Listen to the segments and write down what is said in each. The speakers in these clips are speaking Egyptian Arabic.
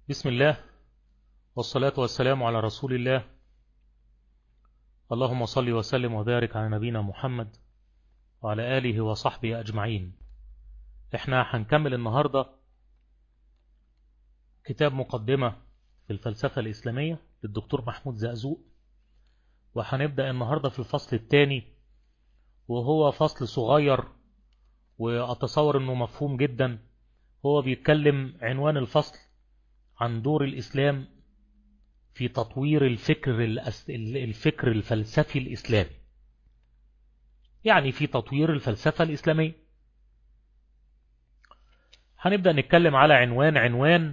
بسم الله والصلاة والسلام على رسول الله اللهم صل وسلم وبارك على نبينا محمد وعلى آله وصحبه أجمعين احنا هنكمل النهاردة كتاب مقدمة في الفلسفة الإسلامية للدكتور محمود زقزوق وهنبدأ النهاردة في الفصل الثاني وهو فصل صغير وأتصور أنه مفهوم جدا هو بيتكلم عنوان الفصل عن دور الإسلام في تطوير الفكر الفكر الفلسفي الإسلامي يعني في تطوير الفلسفة الإسلامية هنبدأ نتكلم على عنوان عنوان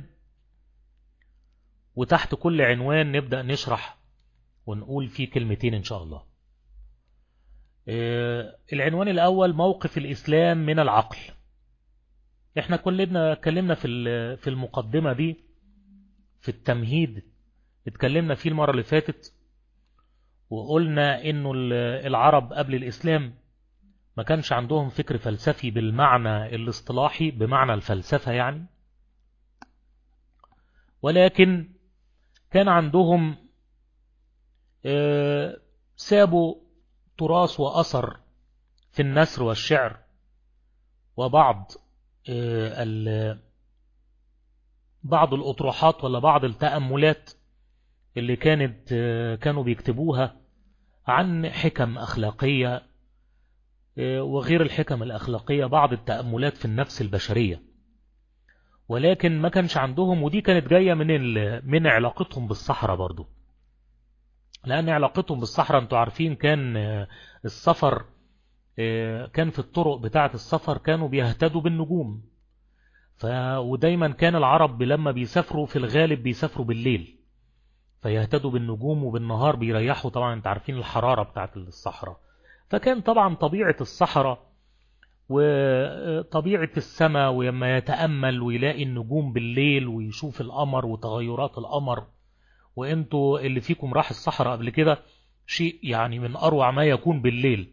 وتحت كل عنوان نبدأ نشرح ونقول فيه كلمتين إن شاء الله العنوان الأول موقف الإسلام من العقل احنا كلنا اتكلمنا في في المقدمة دي في التمهيد اتكلمنا فيه المرة اللي فاتت وقلنا انه العرب قبل الاسلام ما كانش عندهم فكر فلسفي بالمعنى الاصطلاحي بمعنى الفلسفة يعني ولكن كان عندهم سابوا تراث وأثر في النثر والشعر وبعض بعض الأطروحات ولا بعض التأملات اللي كانت كانوا بيكتبوها عن حكم أخلاقية وغير الحكم الأخلاقية بعض التأملات في النفس البشرية ولكن ما كانش عندهم ودي كانت جاية من من علاقتهم بالصحراء برضو لأن علاقتهم بالصحراء انتوا عارفين كان السفر كان في الطرق بتاعة السفر كانوا بيهتدوا بالنجوم ف... ودايما كان العرب لما بيسافروا في الغالب بيسافروا بالليل فيهتدوا بالنجوم وبالنهار بيريحوا طبعا انت عارفين الحرارة بتاعة الصحراء فكان طبعا طبيعة الصحراء وطبيعة السماء ولما يتأمل ويلاقي النجوم بالليل ويشوف القمر وتغيرات القمر وانتوا اللي فيكم راح الصحراء قبل كده شيء يعني من أروع ما يكون بالليل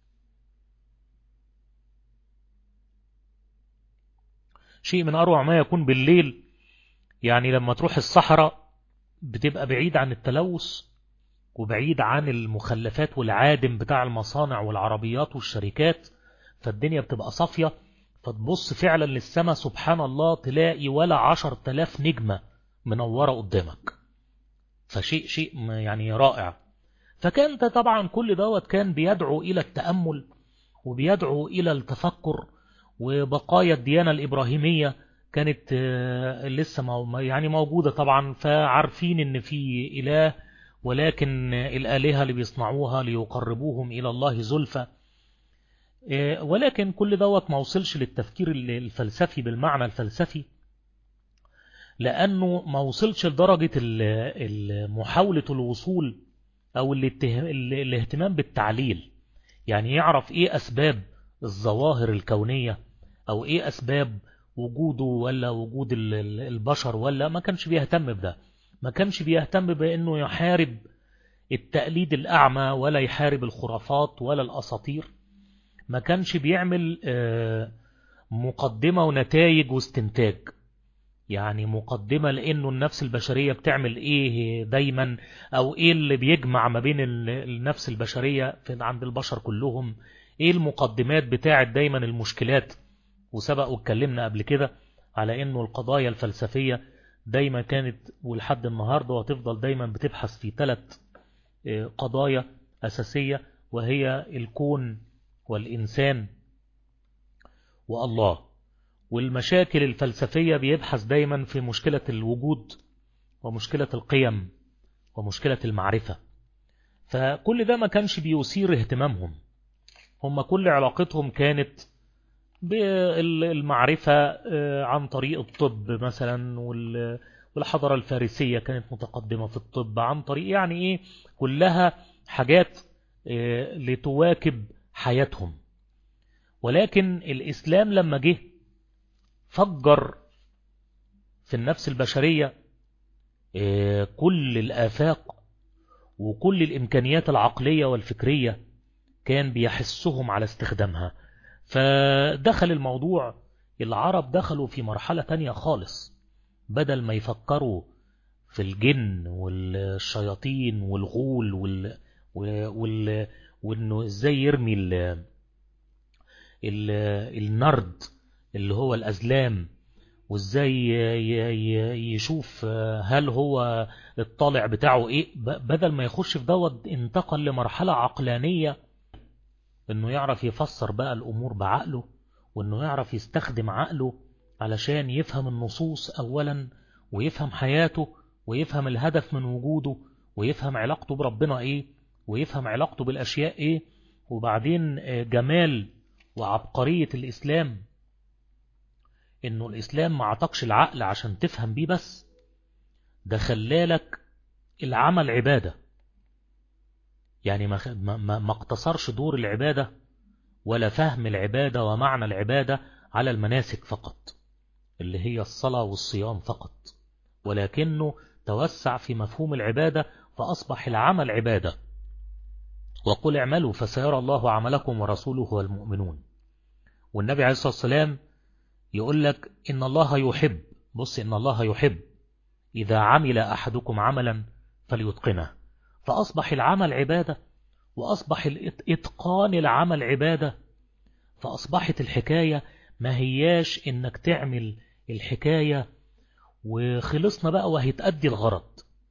شيء من أروع ما يكون بالليل يعني لما تروح الصحراء بتبقى بعيد عن التلوث وبعيد عن المخلفات والعادم بتاع المصانع والعربيات والشركات فالدنيا بتبقى صافية فتبص فعلا للسماء سبحان الله تلاقي ولا عشر تلاف نجمة منورة قدامك فشيء شيء يعني رائع فكان ده طبعا كل دوت كان بيدعو إلى التأمل وبيدعو إلى التفكر وبقايا الديانة الإبراهيمية كانت لسه يعني موجودة طبعا فعارفين ان في إله ولكن الآلهة اللي بيصنعوها ليقربوهم إلى الله زلفى ولكن كل دوت ما وصلش للتفكير الفلسفي بالمعنى الفلسفي لأنه ما وصلش لدرجة محاولة الوصول أو الاهتمام بالتعليل يعني يعرف إيه أسباب الظواهر الكونية أو إيه أسباب وجوده ولا وجود البشر ولا ما كانش بيهتم بده ما كانش بيهتم بأنه يحارب التقليد الأعمى ولا يحارب الخرافات ولا الأساطير ما كانش بيعمل مقدمة ونتائج واستنتاج يعني مقدمة لأنه النفس البشرية بتعمل إيه دايما أو إيه اللي بيجمع ما بين النفس البشرية عند البشر كلهم إيه المقدمات بتاعت دايما المشكلات وسبق واتكلمنا قبل كده على انه القضايا الفلسفية دايما كانت ولحد النهاردة وتفضل دايما بتبحث في ثلاث قضايا أساسية وهي الكون والإنسان والله والمشاكل الفلسفية بيبحث دايما في مشكلة الوجود ومشكلة القيم ومشكلة المعرفة فكل ده ما كانش بيثير اهتمامهم هم كل علاقتهم كانت بالمعرفة عن طريق الطب مثلا والحضارة الفارسية كانت متقدمة في الطب عن طريق يعني ايه كلها حاجات لتواكب حياتهم ولكن الإسلام لما جه فجر في النفس البشرية كل الآفاق وكل الإمكانيات العقلية والفكرية كان بيحسهم على استخدامها فدخل الموضوع العرب دخلوا في مرحلة تانية خالص بدل ما يفكروا في الجن والشياطين والغول وال... وال... وانه ازاي يرمي ال... ال... النرد اللي هو الازلام وازاي يشوف هل هو الطالع بتاعه ايه بدل ما يخش في دوت انتقل لمرحلة عقلانية انه يعرف يفسر بقى الامور بعقله وانه يعرف يستخدم عقله علشان يفهم النصوص اولا ويفهم حياته ويفهم الهدف من وجوده ويفهم علاقته بربنا ايه ويفهم علاقته بالاشياء ايه وبعدين جمال وعبقرية الاسلام انه الاسلام ما عطكش العقل عشان تفهم بيه بس ده خلالك العمل عبادة يعني ما, ما, ما اقتصرش دور العبادة ولا فهم العبادة ومعنى العبادة على المناسك فقط اللي هي الصلاة والصيام فقط ولكنه توسع في مفهوم العبادة فأصبح العمل عبادة وقل اعملوا فسيرى الله عملكم ورسوله والمؤمنون والنبي عليه الصلاة والسلام يقول لك إن الله يحب بص إن الله يحب إذا عمل أحدكم عملا فليتقنه فأصبح العمل عبادة وأصبح الإتقان العمل عبادة فأصبحت الحكاية ما هياش إنك تعمل الحكاية وخلصنا بقى وهيتأدي الغرض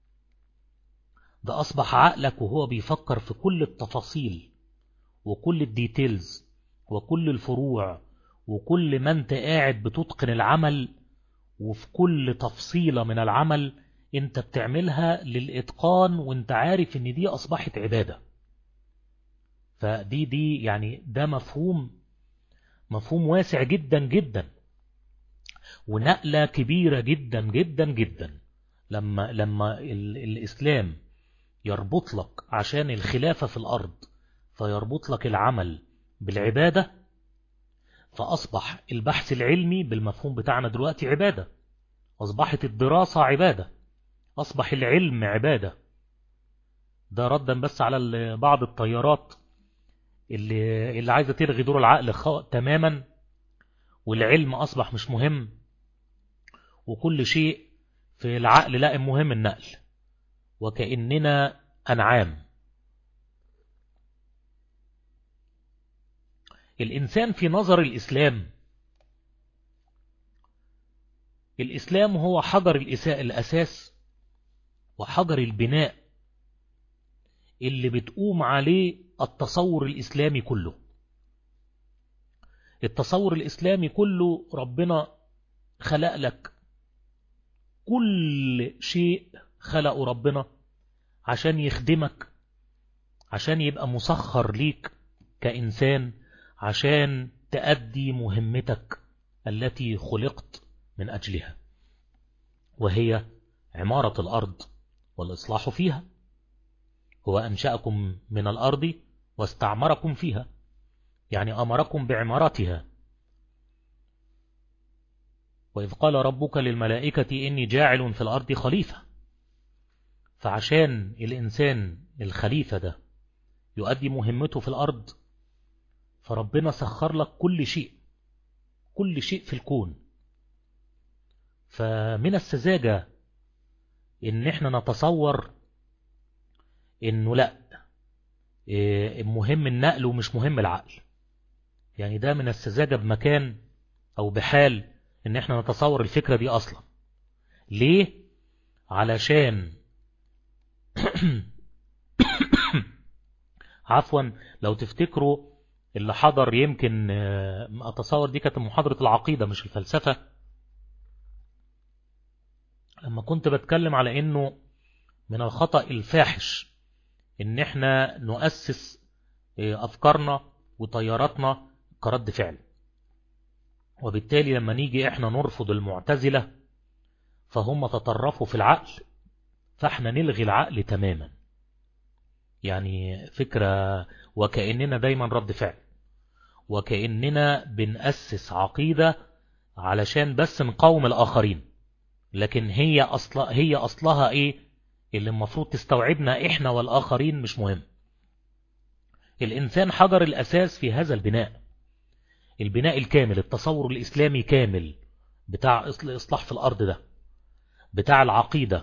ده أصبح عقلك وهو بيفكر في كل التفاصيل وكل الديتيلز وكل الفروع وكل ما انت قاعد بتتقن العمل وفي كل تفصيلة من العمل انت بتعملها للإتقان وانت عارف ان دي أصبحت عبادة فدي دي يعني ده مفهوم مفهوم واسع جدا جدا ونقلة كبيرة جدا جدا جدا لما لما الإسلام يربط لك عشان الخلافة في الأرض فيربط لك العمل بالعبادة فأصبح البحث العلمي بالمفهوم بتاعنا دلوقتي عبادة أصبحت الدراسة عبادة أصبح العلم عبادة ده ردا بس على بعض الطيارات اللي, اللي عايزة تلغي دور العقل تماما والعلم أصبح مش مهم وكل شيء في العقل لا مهم النقل وكأننا أنعام الإنسان في نظر الإسلام الإسلام هو حجر الأساس وحجر البناء اللي بتقوم عليه التصور الإسلامي كله التصور الإسلامي كله ربنا خلق لك كل شيء خلقه ربنا عشان يخدمك عشان يبقى مسخر ليك كإنسان عشان تأدي مهمتك التي خلقت من أجلها وهي عمارة الأرض والإصلاح فيها هو أنشأكم من الأرض واستعمركم فيها يعني أمركم بعمارتها وإذ قال ربك للملائكة إني جاعل في الأرض خليفة فعشان الإنسان الخليفة ده يؤدي مهمته في الأرض فربنا سخر لك كل شيء كل شيء في الكون فمن السذاجة إن إحنا نتصور إنه لأ مهم النقل ومش مهم العقل يعني ده من السذاجة بمكان أو بحال إن إحنا نتصور الفكرة دي أصلا ليه؟ علشان عفوا لو تفتكروا اللي حضر يمكن أتصور دي كانت محاضرة العقيدة مش الفلسفة لما كنت بتكلم على إنه من الخطأ الفاحش إن إحنا نؤسس أفكارنا وطياراتنا كرد فعل وبالتالي لما نيجي إحنا نرفض المعتزلة فهم تطرفوا في العقل فإحنا نلغي العقل تماما يعني فكرة وكأننا دايما رد فعل وكأننا بنأسس عقيدة علشان بس نقاوم الآخرين لكن هي, أصل هي أصلها إيه اللي المفروض تستوعبنا إحنا والآخرين مش مهم الإنسان حجر الأساس في هذا البناء البناء الكامل التصور الإسلامي كامل بتاع الإصلاح في الأرض ده بتاع العقيدة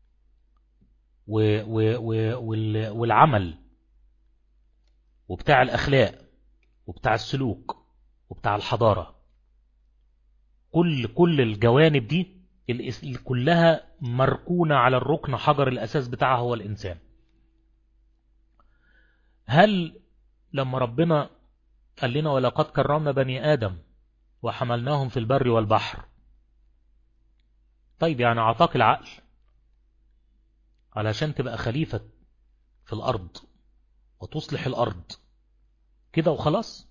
والعمل وبتاع الأخلاق وبتاع السلوك وبتاع الحضارة كل كل الجوانب دي كلها مركونة على الركن حجر الأساس بتاعها هو الإنسان هل لما ربنا قال لنا ولقد كرمنا بني آدم وحملناهم في البر والبحر طيب يعني أعطاك العقل علشان تبقى خليفة في الأرض وتصلح الأرض كده وخلاص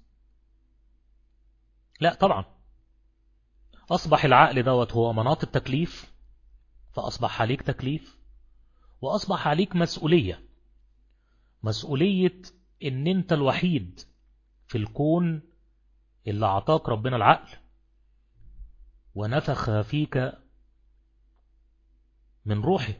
لا طبعا أصبح العقل دوت هو مناط التكليف فأصبح عليك تكليف وأصبح عليك مسؤولية مسؤولية ان انت الوحيد في الكون اللي اعطاك ربنا العقل ونفخ فيك من روحي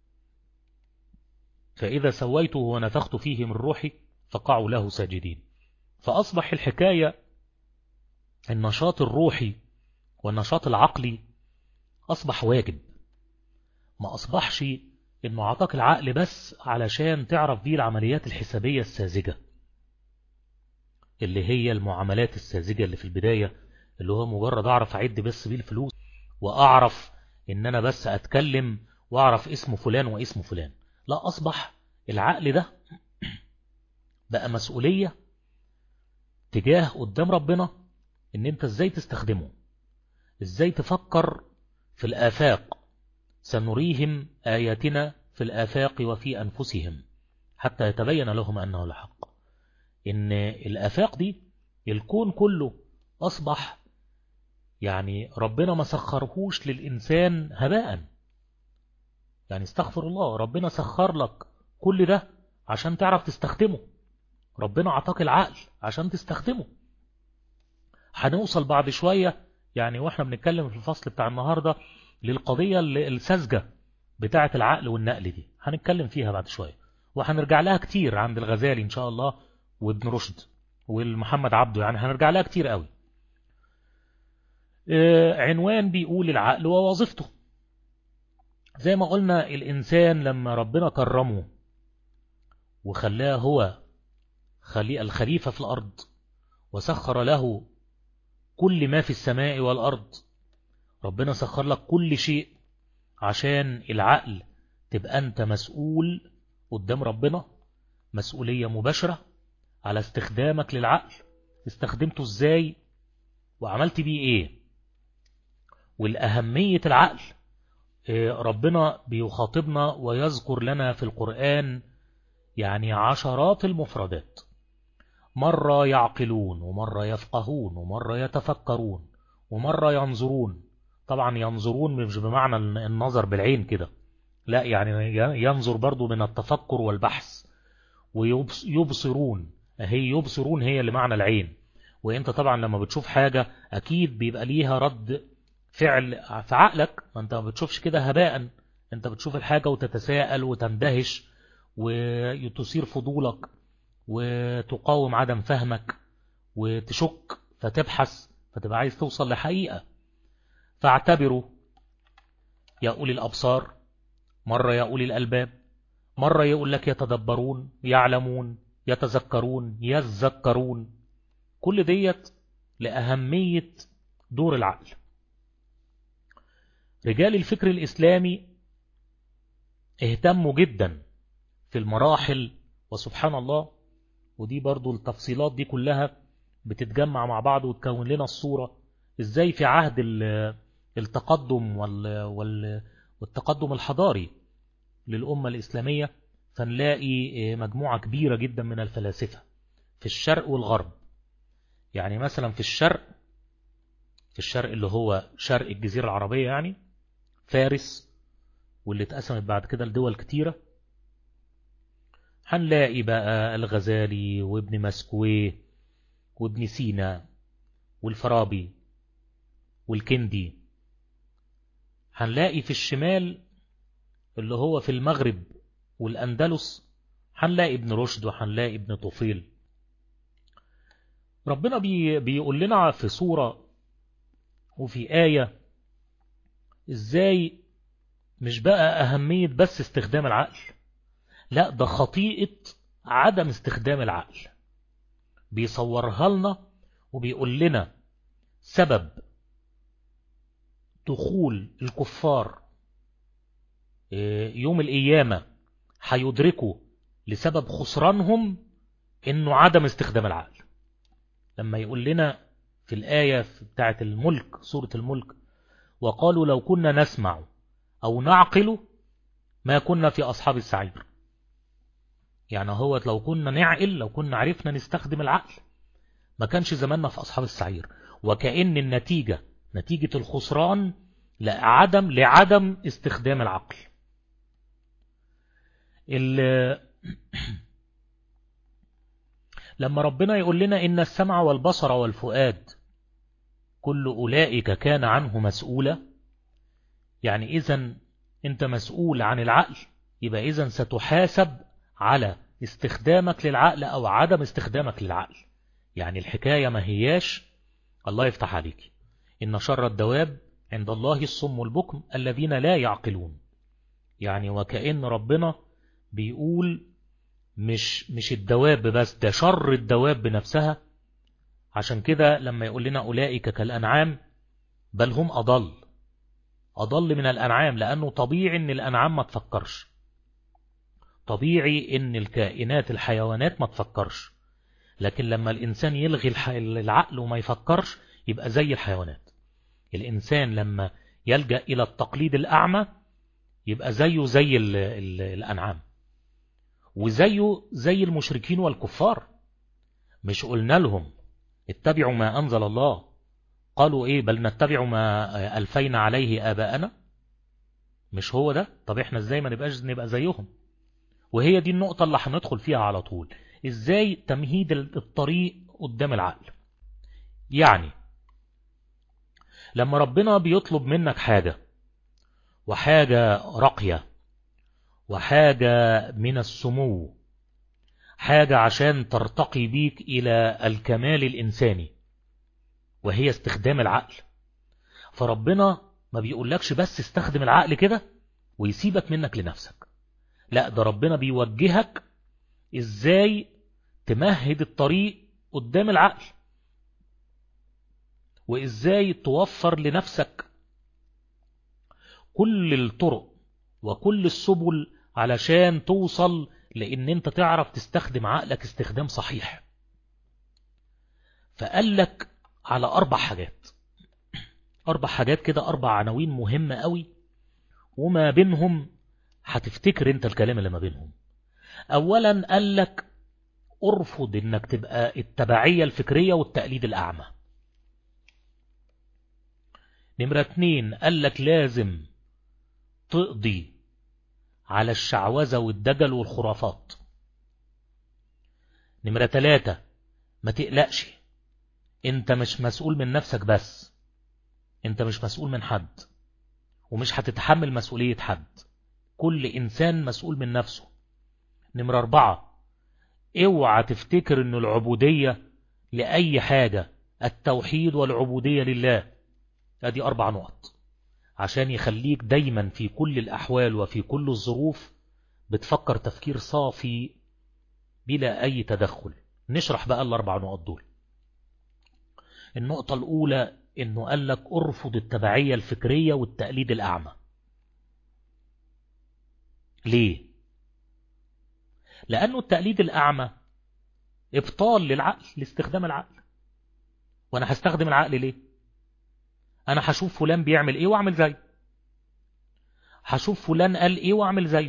فإذا سويته ونفخت فيه من روحي فقعوا له ساجدين فأصبح الحكاية النشاط الروحي والنشاط العقلي أصبح واجب ما أصبحش إنه أعطاك العقل بس علشان تعرف بيه العمليات الحسابية الساذجة اللي هي المعاملات الساذجة اللي في البداية اللي هو مجرد أعرف أعد بس بيه الفلوس وأعرف إن أنا بس أتكلم وأعرف اسم فلان واسم فلان لا أصبح العقل ده بقى مسؤولية تجاه قدام ربنا إن أنت إزاي تستخدمه إزاي تفكر في الآفاق سنريهم آياتنا في الآفاق وفي أنفسهم حتى يتبين لهم أنه الحق إن الآفاق دي الكون كله أصبح يعني ربنا ما سخرهوش للإنسان هباء يعني استغفر الله ربنا سخر لك كل ده عشان تعرف تستخدمه ربنا عطاك العقل عشان تستخدمه هنوصل بعد شوية يعني واحنا بنتكلم في الفصل بتاع النهاردة للقضية الساذجة بتاعة العقل والنقل دي هنتكلم فيها بعد شوية وهنرجع لها كتير عند الغزالي إن شاء الله وابن رشد والمحمد عبده يعني هنرجع لها كتير قوي عنوان بيقول العقل ووظيفته زي ما قلنا الإنسان لما ربنا كرمه وخلاه هو الخليفة في الأرض وسخر له كل ما في السماء والأرض ربنا سخر لك كل شيء عشان العقل تبقى أنت مسؤول قدام ربنا مسؤولية مباشرة على استخدامك للعقل استخدمته ازاي وعملت بيه ايه والأهمية العقل ربنا بيخاطبنا ويذكر لنا في القرآن يعني عشرات المفردات مرة يعقلون ومرة يفقهون ومرة يتفكرون ومرة ينظرون طبعا ينظرون مش بمعنى النظر بالعين كده لا يعني ينظر برضو من التفكر والبحث ويبصرون هي يبصرون هي اللي معنى العين وانت طبعا لما بتشوف حاجة اكيد بيبقى ليها رد فعل في عقلك ما انت ما بتشوفش كده هباء انت بتشوف الحاجة وتتساءل وتندهش وتثير فضولك وتقاوم عدم فهمك وتشك فتبحث فتبقى عايز توصل لحقيقة فاعتبروا يا أولي الأبصار مرة يا أولي الألباب مرة يقول لك يتدبرون يعلمون يتذكرون يذكرون كل ديت لأهمية دور العقل رجال الفكر الإسلامي اهتموا جدا في المراحل وسبحان الله ودي برضو التفصيلات دي كلها بتتجمع مع بعض وتكون لنا الصورة ازاي في عهد التقدم والتقدم الحضاري للأمة الإسلامية فنلاقي مجموعة كبيرة جدا من الفلاسفة في الشرق والغرب يعني مثلا في الشرق في الشرق اللي هو شرق الجزيرة العربية يعني فارس واللي اتقسمت بعد كده لدول كتيرة هنلاقي بقى الغزالي وابن مسكويه وابن سينا والفارابي والكندي هنلاقي في الشمال اللي هو في المغرب والأندلس هنلاقي ابن رشد وهنلاقي ابن طفيل ربنا بي بيقول لنا في سورة وفي آية ازاي مش بقى أهمية بس استخدام العقل لا ده خطيئة عدم استخدام العقل بيصورها لنا وبيقول لنا سبب دخول الكفار يوم القيامة هيدركوا لسبب خسرانهم انه عدم استخدام العقل لما يقول لنا في الآية بتاعة الملك سورة الملك وقالوا لو كنا نسمع أو نعقل ما كنا في أصحاب السعير يعني هو لو كنا نعقل لو كنا عرفنا نستخدم العقل ما كانش زماننا في أصحاب السعير وكأن النتيجة نتيجة الخسران لعدم لعدم استخدام العقل لما ربنا يقول لنا إن السمع والبصر والفؤاد كل أولئك كان عنه مسؤولا يعني إذا أنت مسؤول عن العقل يبقى إذا ستحاسب على استخدامك للعقل أو عدم استخدامك للعقل يعني الحكاية ما هياش الله يفتح عليك إن شر الدواب عند الله الصم البكم الذين لا يعقلون يعني وكأن ربنا بيقول مش مش الدواب بس ده شر الدواب بنفسها عشان كده لما يقول لنا أولئك كالأنعام بل هم أضل أضل من الأنعام لأنه طبيعي أن الأنعام ما تفكرش طبيعي أن الكائنات الحيوانات ما تفكرش لكن لما الإنسان يلغي العقل وما يفكرش يبقى زي الحيوانات الإنسان لما يلجأ إلى التقليد الأعمى يبقى زيه زي ال ال الأنعام وزيه زي المشركين والكفار مش قلنا لهم اتبعوا ما أنزل الله قالوا إيه بل نتبع ما ألفين عليه آباءنا مش هو ده طب إحنا إزاي ما نبقاش نبقى زيهم وهي دي النقطة اللي هندخل فيها على طول إزاي تمهيد الطريق قدام العقل يعني لما ربنا بيطلب منك حاجة وحاجة رقية وحاجة من السمو حاجة عشان ترتقي بيك إلى الكمال الإنساني وهي استخدام العقل فربنا ما بيقولكش بس استخدم العقل كده ويسيبك منك لنفسك لا ده ربنا بيوجهك ازاي تمهد الطريق قدام العقل وازاي توفر لنفسك كل الطرق وكل السبل علشان توصل لان انت تعرف تستخدم عقلك استخدام صحيح فقال لك على اربع حاجات اربع حاجات كده اربع عناوين مهمة قوي وما بينهم هتفتكر انت الكلام اللي ما بينهم اولا قال لك ارفض انك تبقى التبعية الفكرية والتقليد الاعمى نمرة اتنين قال لك لازم تقضي على الشعوذة والدجل والخرافات نمرة تلاتة ما تقلقش انت مش مسؤول من نفسك بس انت مش مسؤول من حد ومش هتتحمل مسؤولية حد كل انسان مسؤول من نفسه نمرة اربعة اوعى تفتكر ان العبودية لأي حاجة التوحيد والعبودية لله ادي اربع نقط عشان يخليك دايما في كل الأحوال وفي كل الظروف بتفكر تفكير صافي بلا أي تدخل نشرح بقى الأربع نقط دول النقطة الأولى إنه قال لك أرفض التبعية الفكرية والتقليد الأعمى ليه؟ لأنه التقليد الأعمى إبطال للعقل لاستخدام العقل وأنا هستخدم العقل ليه؟ انا هشوف فلان بيعمل ايه واعمل زيه هشوف فلان قال ايه واعمل زيه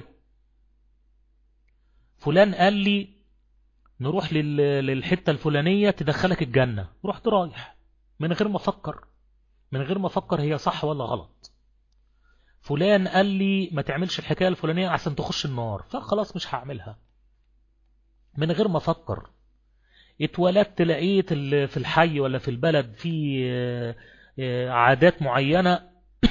فلان قال لي نروح للحتة الفلانية تدخلك الجنة رحت رايح من غير ما افكر من غير ما افكر هي صح ولا غلط فلان قال لي ما تعملش الحكاية الفلانية عشان تخش النار فخلاص مش هعملها من غير ما افكر اتولدت لقيت في الحي ولا في البلد في عادات معينة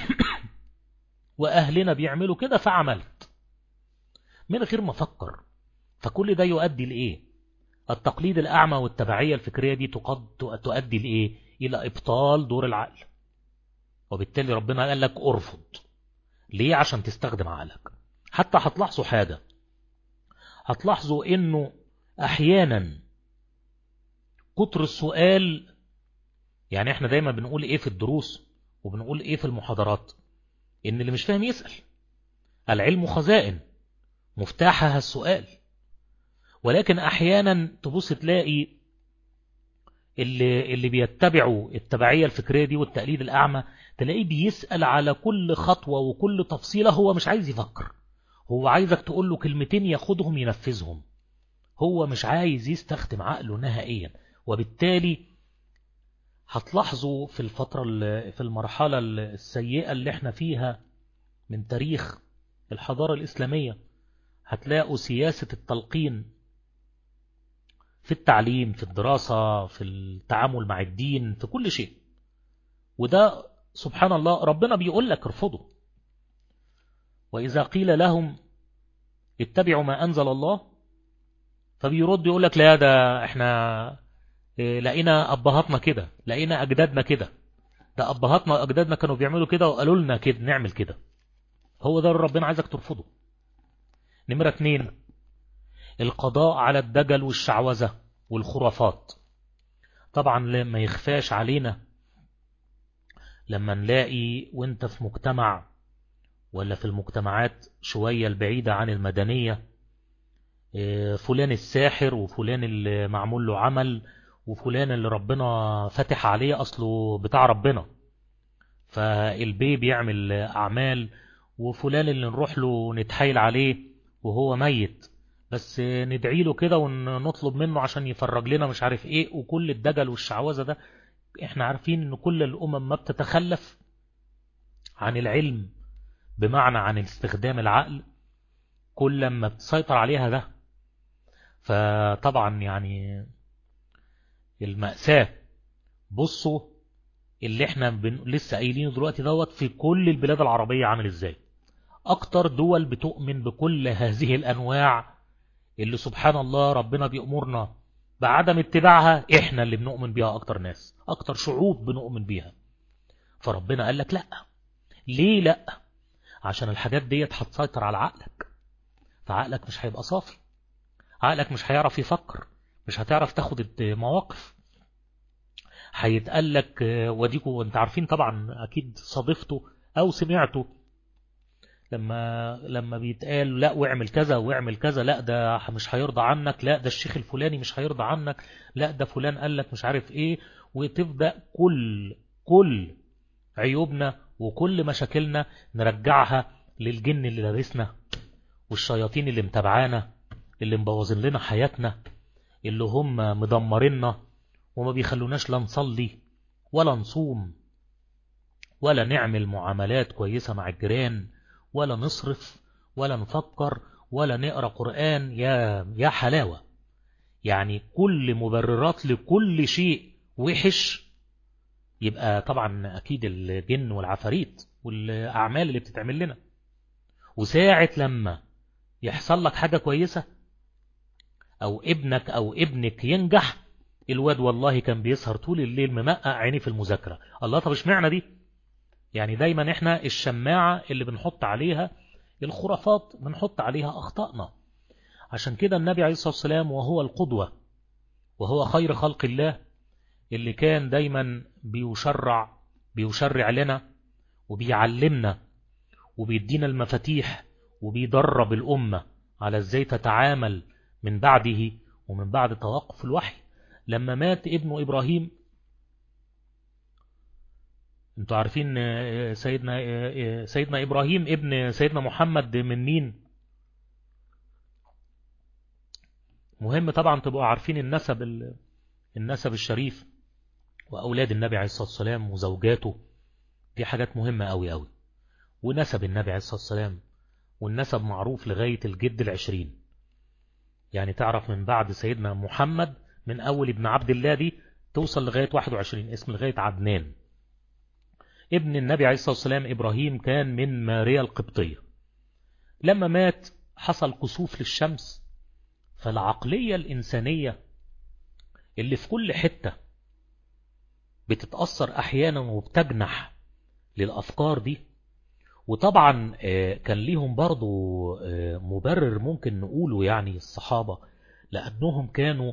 وأهلنا بيعملوا كده فعملت من غير ما أفكر فكل ده يؤدي لإيه التقليد الأعمى والتبعية الفكرية دي تؤدي لإيه إلى إبطال دور العقل وبالتالي ربنا قال لك أرفض ليه عشان تستخدم عقلك حتى هتلاحظوا حاجة هتلاحظوا انه احيانا كتر السؤال يعني احنا دايما بنقول ايه في الدروس وبنقول ايه في المحاضرات ان اللي مش فاهم يسأل العلم خزائن مفتاحها السؤال ولكن احيانا تبص تلاقي اللي, اللي بيتبعوا التبعية الفكرية دي والتقليد الأعمى تلاقيه بيسأل على كل خطوة وكل تفصيلة هو مش عايز يفكر هو عايزك تقول له كلمتين ياخدهم ينفذهم هو مش عايز يستخدم عقله نهائيا وبالتالي هتلاحظوا في الفترة في المرحلة السيئة اللي احنا فيها من تاريخ الحضارة الإسلامية هتلاقوا سياسة التلقين في التعليم في الدراسة في التعامل مع الدين في كل شيء وده سبحان الله ربنا بيقول لك ارفضوا وإذا قيل لهم اتبعوا ما أنزل الله فبيرد يقول لك لا ده احنا لقينا أبهاتنا كده لقينا أجدادنا كده ده أبهاتنا وأجدادنا كانوا بيعملوا كده وقالوا لنا كده نعمل كده هو ده ربنا عايزك ترفضه نمرة اتنين القضاء على الدجل والشعوذة والخرافات طبعا ما يخفاش علينا لما نلاقي وانت في مجتمع ولا في المجتمعات شوية البعيدة عن المدنية فلان الساحر وفلان اللي معمول له عمل وفلان اللي ربنا فتح عليه أصله بتاع ربنا فالبي بيعمل أعمال وفلان اللي نروح له نتحايل عليه وهو ميت بس ندعي له كده ونطلب منه عشان يفرج لنا مش عارف ايه وكل الدجل والشعوذة ده احنا عارفين ان كل الامم ما بتتخلف عن العلم بمعنى عن استخدام العقل كل ما بتسيطر عليها ده فطبعا يعني المأساة بصوا اللي احنا بن... لسه قايلينه دلوقتي دوت في كل البلاد العربية عامل ازاي اكتر دول بتؤمن بكل هذه الانواع اللي سبحان الله ربنا بيأمرنا بعدم اتباعها احنا اللي بنؤمن بيها اكتر ناس اكتر شعوب بنؤمن بيها فربنا قال لك لا ليه لا عشان الحاجات ديت هتسيطر على عقلك فعقلك مش هيبقى صافي عقلك مش هيعرف يفكر مش هتعرف تاخد المواقف هيتقال لك وديكوا وانت عارفين طبعا اكيد صادفته او سمعته لما لما بيتقال لا واعمل كذا واعمل كذا لا ده مش هيرضى عنك لا ده الشيخ الفلاني مش هيرضى عنك لا ده فلان قال لك مش عارف ايه وتبدأ كل كل عيوبنا وكل مشاكلنا نرجعها للجن اللي لابسنا والشياطين اللي متابعانا اللي مبوظين لنا حياتنا اللي هم مدمريننا وما بيخلوناش لا نصلي ولا نصوم ولا نعمل معاملات كويسة مع الجيران ولا نصرف ولا نفكر ولا نقرأ قرآن يا يا حلاوة يعني كل مبررات لكل شيء وحش يبقى طبعا أكيد الجن والعفاريت والأعمال اللي بتتعمل لنا وساعة لما يحصل لك حاجة كويسة أو ابنك أو ابنك ينجح الواد والله كان بيسهر طول الليل ممقع عيني في المذاكرة الله طب اشمعنى دي يعني دايما احنا الشماعة اللي بنحط عليها الخرافات بنحط عليها أخطائنا عشان كده النبي عليه الصلاة والسلام وهو القدوة وهو خير خلق الله اللي كان دايما بيشرع بيشرع لنا وبيعلمنا وبيدينا المفاتيح وبيدرب الأمة على ازاي تتعامل من بعده ومن بعد توقف الوحي لما مات ابن إبراهيم انتوا عارفين سيدنا سيدنا إبراهيم ابن سيدنا محمد من مين مهم طبعا تبقوا عارفين النسب النسب الشريف وأولاد النبي عليه الصلاة والسلام وزوجاته دي حاجات مهمة أوي أوي ونسب النبي عليه الصلاة والسلام والنسب معروف لغاية الجد العشرين يعني تعرف من بعد سيدنا محمد من أول ابن عبد الله دي توصل لغاية 21 اسم لغاية عدنان ابن النبي عليه الصلاة والسلام إبراهيم كان من ماريا القبطية لما مات حصل كسوف للشمس فالعقلية الإنسانية اللي في كل حتة بتتأثر أحيانا وبتجنح للأفكار دي وطبعا كان ليهم برضو مبرر ممكن نقوله يعني الصحابة لأنهم كانوا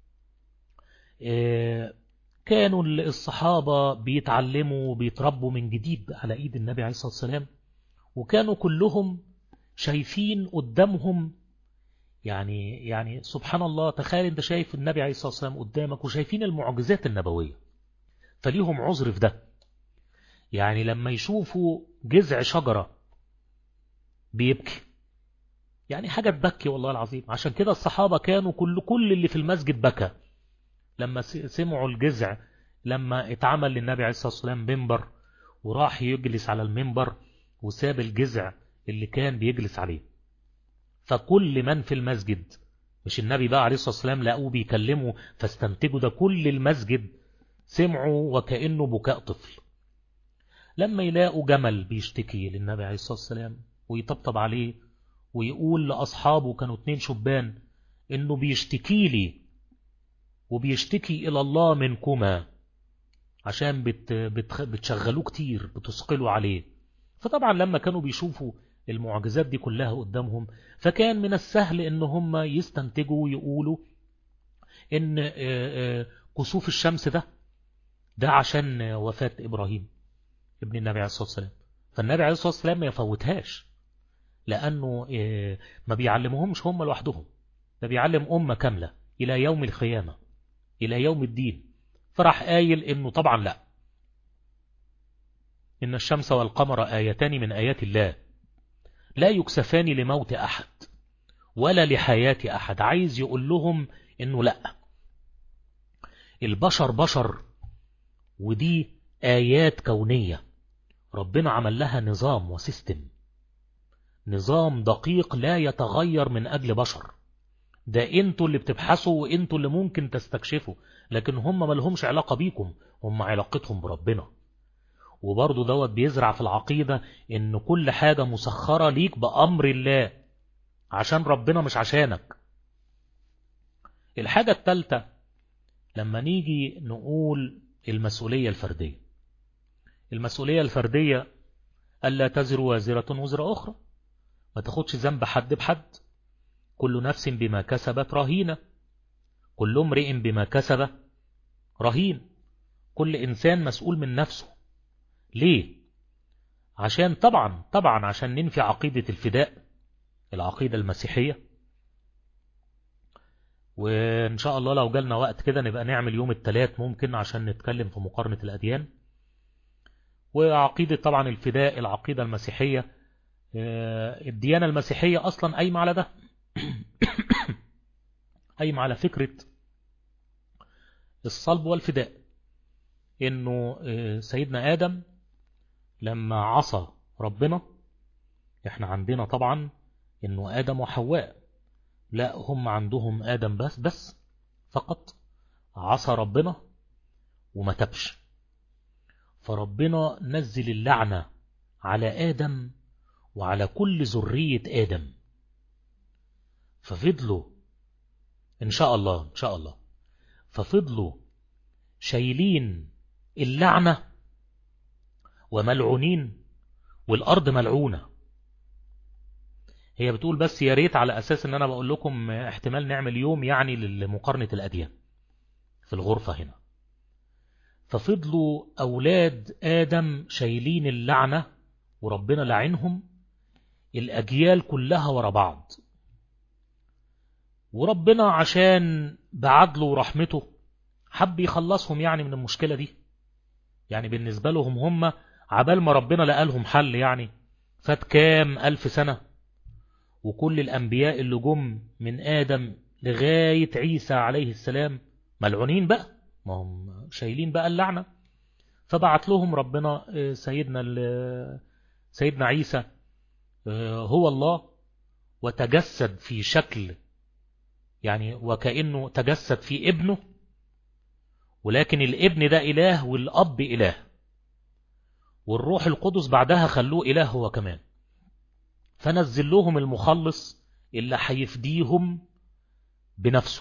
كانوا الصحابة بيتعلموا وبيتربوا من جديد على ايد النبي عليه الصلاة والسلام وكانوا كلهم شايفين قدامهم يعني يعني سبحان الله تخيل انت شايف النبي عليه الصلاة والسلام قدامك وشايفين المعجزات النبوية فليهم عذر في ده يعني لما يشوفوا جذع شجرة بيبكي يعني حاجة تبكي والله العظيم عشان كده الصحابة كانوا كل كل اللي في المسجد بكى لما سمعوا الجذع لما اتعمل للنبي عليه الصلاة والسلام منبر وراح يجلس على المنبر وساب الجذع اللي كان بيجلس عليه فكل من في المسجد مش النبي بقى عليه الصلاة والسلام لقوه بيكلمه فاستنتجوا ده كل المسجد سمعوا وكأنه بكاء طفل لما يلاقوا جمل بيشتكي للنبي عليه الصلاة والسلام ويطبطب عليه ويقول لأصحابه كانوا اتنين شبان انه بيشتكي لي وبيشتكي إلى الله منكما عشان بت بت بتشغلوه كتير بتثقلوا عليه فطبعا لما كانوا بيشوفوا المعجزات دي كلها قدامهم فكان من السهل ان هم يستنتجوا ويقولوا ان كسوف الشمس ده ده عشان وفاة إبراهيم ابن النبي عليه الصلاة والسلام فالنبي عليه الصلاة والسلام ما يفوتهاش لأنه ما بيعلمهمش هم لوحدهم ده بيعلم أمة كاملة إلى يوم القيامة إلى يوم الدين فراح قايل إنه طبعا لا إن الشمس والقمر آيتان من آيات الله لا يكسفان لموت أحد ولا لحياة أحد عايز يقول لهم إنه لا البشر بشر ودي آيات كونية ربنا عمل لها نظام وسيستم نظام دقيق لا يتغير من أجل بشر ده انتوا اللي بتبحثوا وانتوا اللي ممكن تستكشفوا لكن هم ما لهمش علاقة بيكم هم علاقتهم بربنا وبرضه دوت بيزرع في العقيدة ان كل حاجة مسخرة ليك بأمر الله عشان ربنا مش عشانك الحاجة الثالثة لما نيجي نقول المسؤولية الفردية المسؤولية الفردية ألا تزر وازرة وزر أخرى ما تاخدش ذنب حد بحد كل نفس بما كسبت رهينة كل امرئ بما كسب رهين كل إنسان مسؤول من نفسه ليه؟ عشان طبعا طبعا عشان ننفي عقيدة الفداء العقيدة المسيحية وإن شاء الله لو جالنا وقت كده نبقى نعمل يوم الثلاث ممكن عشان نتكلم في مقارنة الأديان وعقيدة طبعا الفداء العقيدة المسيحية الديانة المسيحية أصلا قايمة على ده قايمة على فكرة الصلب والفداء إنه سيدنا آدم لما عصى ربنا احنا عندنا طبعا إنه آدم وحواء لا هم عندهم آدم بس بس فقط عصى ربنا وما تبش فربنا نزل اللعنة على آدم وعلى كل ذرية آدم ففضلوا إن شاء الله إن شاء الله ففضلوا شايلين اللعنة وملعونين والأرض ملعونة هي بتقول بس يا ريت على أساس إن أنا بقول لكم احتمال نعمل يوم يعني لمقارنة الأديان في الغرفة هنا ففضلوا أولاد آدم شايلين اللعنة وربنا لعنهم الأجيال كلها ورا بعض وربنا عشان بعدله ورحمته حب يخلصهم يعني من المشكلة دي يعني بالنسبة لهم هم عبال ما ربنا لقالهم حل يعني فات كام ألف سنة وكل الأنبياء اللي جم من آدم لغاية عيسى عليه السلام ملعونين بقى ما هم شايلين بقى اللعنة فبعت لهم ربنا سيدنا سيدنا عيسى هو الله وتجسد في شكل يعني وكأنه تجسد في ابنه ولكن الابن ده إله والأب إله والروح القدس بعدها خلوه إله هو كمان فنزل لهم المخلص اللي هيفديهم بنفسه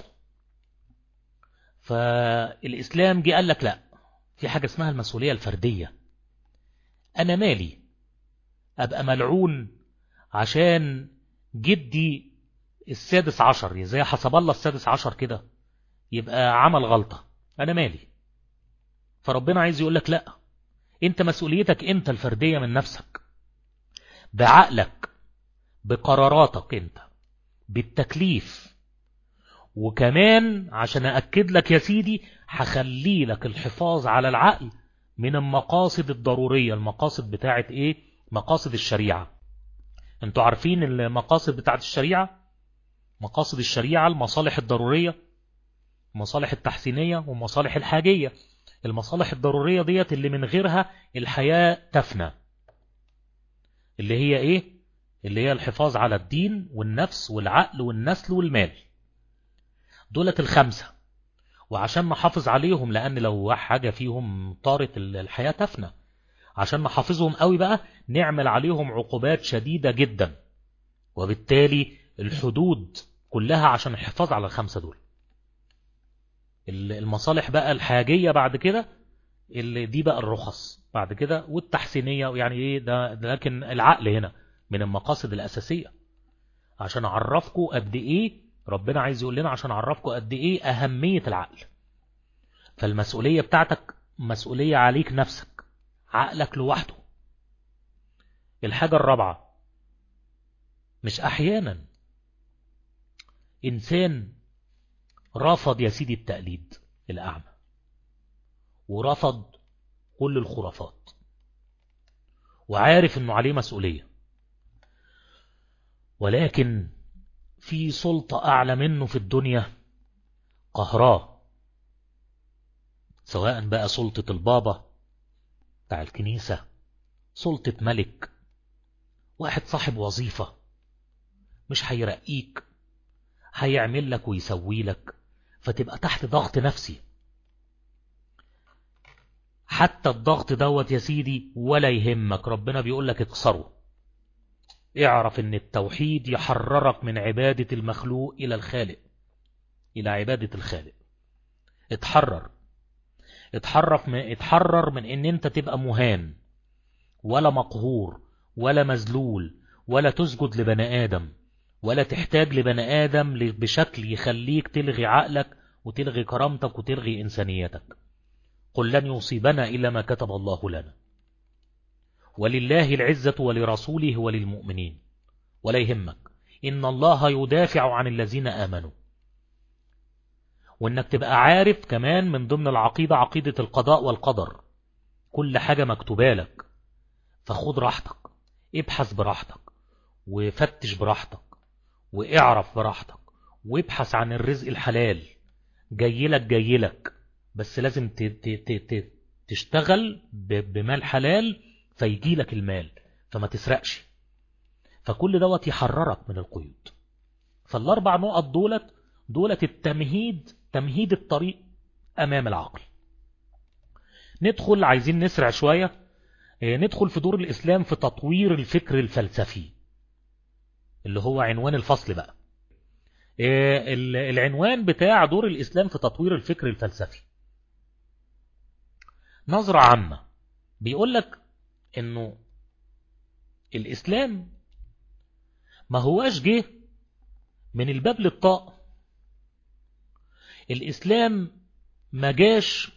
فالإسلام جه قال لك لا في حاجة اسمها المسؤولية الفردية أنا مالي أبقى ملعون عشان جدي السادس عشر زي حسب الله السادس عشر كده يبقى عمل غلطة أنا مالي فربنا عايز يقول لك لا انت مسؤوليتك انت الفردية من نفسك بعقلك بقراراتك انت بالتكليف وكمان عشان أأكد لك يا سيدي هخلي لك الحفاظ على العقل من المقاصد الضرورية المقاصد بتاعت ايه مقاصد الشريعة انتوا عارفين المقاصد بتاعت الشريعة مقاصد الشريعة المصالح الضرورية المصالح التحسينية والمصالح الحاجية المصالح الضرورية ديت اللي من غيرها الحياة تفنى اللي هي ايه اللي هي الحفاظ على الدين والنفس والعقل والنسل والمال دولت الخمسة وعشان نحافظ عليهم لأن لو حاجة فيهم طارت الحياة تفنى عشان نحافظهم قوي بقى نعمل عليهم عقوبات شديدة جدا وبالتالي الحدود كلها عشان الحفاظ على الخمسة دول المصالح بقى الحاجية بعد كده اللي دي بقى الرخص بعد كده والتحسينية يعني ايه ده, ده لكن العقل هنا من المقاصد الأساسية عشان أعرفكم قد ايه ربنا عايز يقول لنا عشان أعرفكم قد ايه أهمية العقل فالمسؤولية بتاعتك مسؤولية عليك نفسك عقلك لوحده الحاجة الرابعة مش أحيانا إنسان رفض يا سيدي التقليد الأعمى ورفض كل الخرافات وعارف أنه عليه مسؤولية ولكن في سلطة أعلى منه في الدنيا قهراه سواء بقى سلطة البابا بتاع الكنيسة سلطة ملك واحد صاحب وظيفة مش هيرقيك هيعمل لك ويسوي لك فتبقى تحت ضغط نفسي حتى الضغط دوت يا سيدي ولا يهمك ربنا بيقول لك اكسره اعرف ان التوحيد يحررك من عبادة المخلوق الى الخالق الى عبادة الخالق اتحرر اتحرف من اتحرر من ان انت تبقى مهان ولا مقهور ولا مذلول ولا تسجد لبني آدم ولا تحتاج لبني آدم بشكل يخليك تلغي عقلك وتلغي كرامتك وتلغي إنسانيتك قل لن يصيبنا إلا ما كتب الله لنا ولله العزة ولرسوله وللمؤمنين ولا يهمك إن الله يدافع عن الذين آمنوا وإنك تبقى عارف كمان من ضمن العقيدة عقيدة القضاء والقدر كل حاجة مكتوبة لك فخد راحتك ابحث براحتك وفتش براحتك واعرف براحتك وابحث عن الرزق الحلال جايلك جايلك بس لازم تشتغل بمال حلال فيجيلك المال فما تسرقش فكل دوت يحررك من القيود فالاربع نقط دولت دولت التمهيد تمهيد الطريق امام العقل ندخل عايزين نسرع شوية ندخل في دور الإسلام في تطوير الفكر الفلسفي اللي هو عنوان الفصل بقى العنوان بتاع دور الإسلام في تطوير الفكر الفلسفي نظرة عامة بيقول لك انه الإسلام ما هواش جه من الباب للطاق الإسلام ما جاش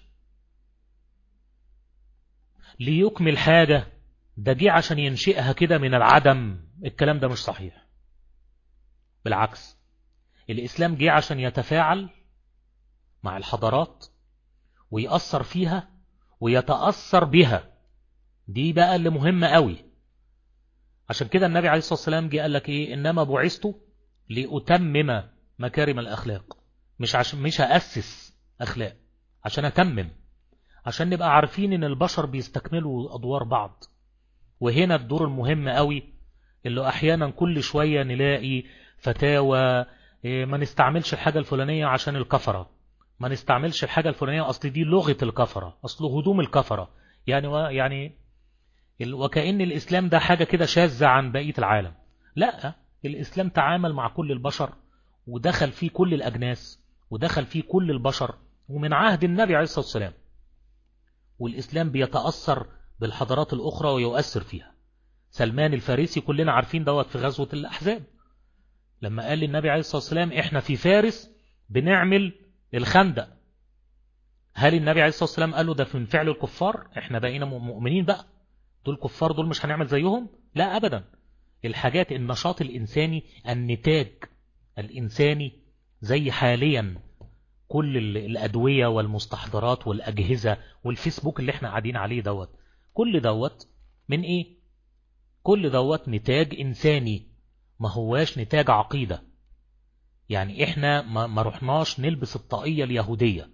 ليكمل حاجة ده جه عشان ينشئها كده من العدم الكلام ده مش صحيح بالعكس الإسلام جه عشان يتفاعل مع الحضارات ويأثر فيها ويتأثر بها دي بقى اللي مهمة قوي عشان كده النبي عليه الصلاة والسلام جه قال لك ايه انما بعثت لأتمم مكارم الأخلاق مش عشان مش هأسس أخلاق عشان أتمم عشان نبقى عارفين ان البشر بيستكملوا أدوار بعض وهنا الدور المهم قوي اللي أحيانا كل شوية نلاقي فتاوى ما نستعملش الحاجة الفلانية عشان الكفرة ما نستعملش الحاجة الفلانية أصل دي لغة الكفرة أصل هدوم الكفرة يعني و يعني وكأن الإسلام ده حاجة كده شاذة عن بقية العالم لا الإسلام تعامل مع كل البشر ودخل فيه كل الأجناس ودخل فيه كل البشر ومن عهد النبي عليه الصلاة والسلام والإسلام بيتأثر بالحضارات الأخرى ويؤثر فيها سلمان الفارسي كلنا عارفين دوت في غزوة الأحزاب لما قال للنبي عليه الصلاة والسلام احنا في فارس بنعمل الخندق هل النبي عليه الصلاة والسلام قال له ده من فعل الكفار احنا بقينا مؤمنين بقى دول كفار دول مش هنعمل زيهم لا أبدا الحاجات النشاط الإنساني النتاج الإنساني زي حاليا كل الأدوية والمستحضرات والأجهزة والفيسبوك اللي احنا قاعدين عليه دوت كل دوت من ايه كل دوت نتاج إنساني ما هواش نتاج عقيدة يعني احنا ما رحناش نلبس الطاقية اليهودية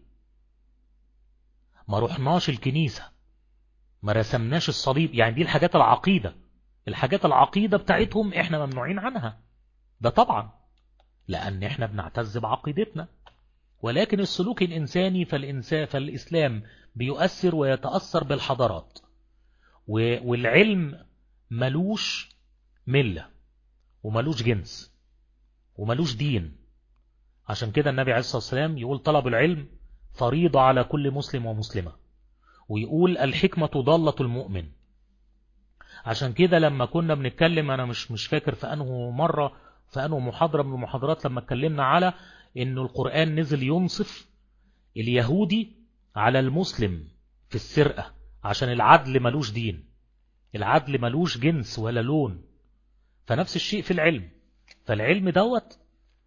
ما رحناش الكنيسة ما رسمناش الصليب يعني دي الحاجات العقيدة الحاجات العقيدة بتاعتهم احنا ممنوعين عنها ده طبعا لأن احنا بنعتز بعقيدتنا ولكن السلوك الإنساني فالإنسان فالإسلام بيؤثر ويتأثر بالحضارات والعلم ملوش ملة وملوش جنس وملوش دين عشان كده النبي عليه الصلاة والسلام يقول طلب العلم فريضة على كل مسلم ومسلمة ويقول الحكمة ضالة المؤمن عشان كده لما كنا بنتكلم أنا مش مش فاكر في أنه مرة في أنه محاضرة من المحاضرات لما اتكلمنا على أنه القرآن نزل ينصف اليهودي على المسلم في السرقة عشان العدل ملوش دين العدل ملوش جنس ولا لون فنفس الشيء في العلم فالعلم دوت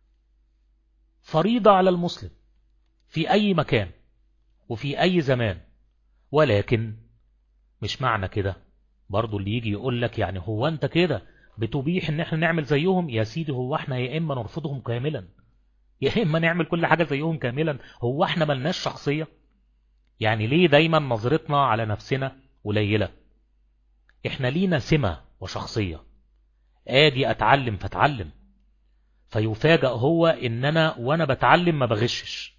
فريضة على المسلم في أي مكان وفي أي زمان ولكن مش معنى كده برضو اللي يجي يقول لك يعني هو أنت كده بتبيح ان احنا نعمل زيهم يا سيدي هو احنا يا اما نرفضهم كاملا يا اما نعمل كل حاجة زيهم كاملا هو احنا ملناش شخصية يعني ليه دايما نظرتنا على نفسنا قليلة احنا لينا سمة وشخصية اجي اتعلم فتعلم فيفاجأ هو ان انا وانا بتعلم ما بغشش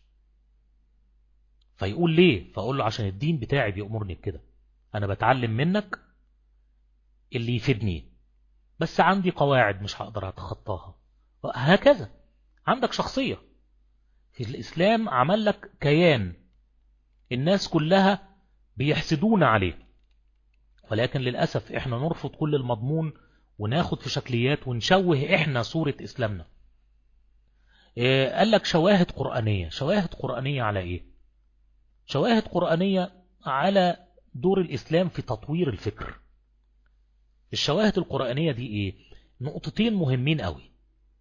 فيقول ليه فاقول له عشان الدين بتاعي بيأمرني بكده انا بتعلم منك اللي يفيدني بس عندي قواعد مش هقدر اتخطاها هكذا عندك شخصية في الإسلام عمل لك كيان الناس كلها بيحسدون عليه ولكن للأسف احنا نرفض كل المضمون وناخد في شكليات ونشوه احنا صورة إسلامنا إيه قال لك شواهد قرآنية شواهد قرآنية على ايه شواهد قرآنية على دور الإسلام في تطوير الفكر الشواهد القرآنية دي ايه نقطتين مهمين قوي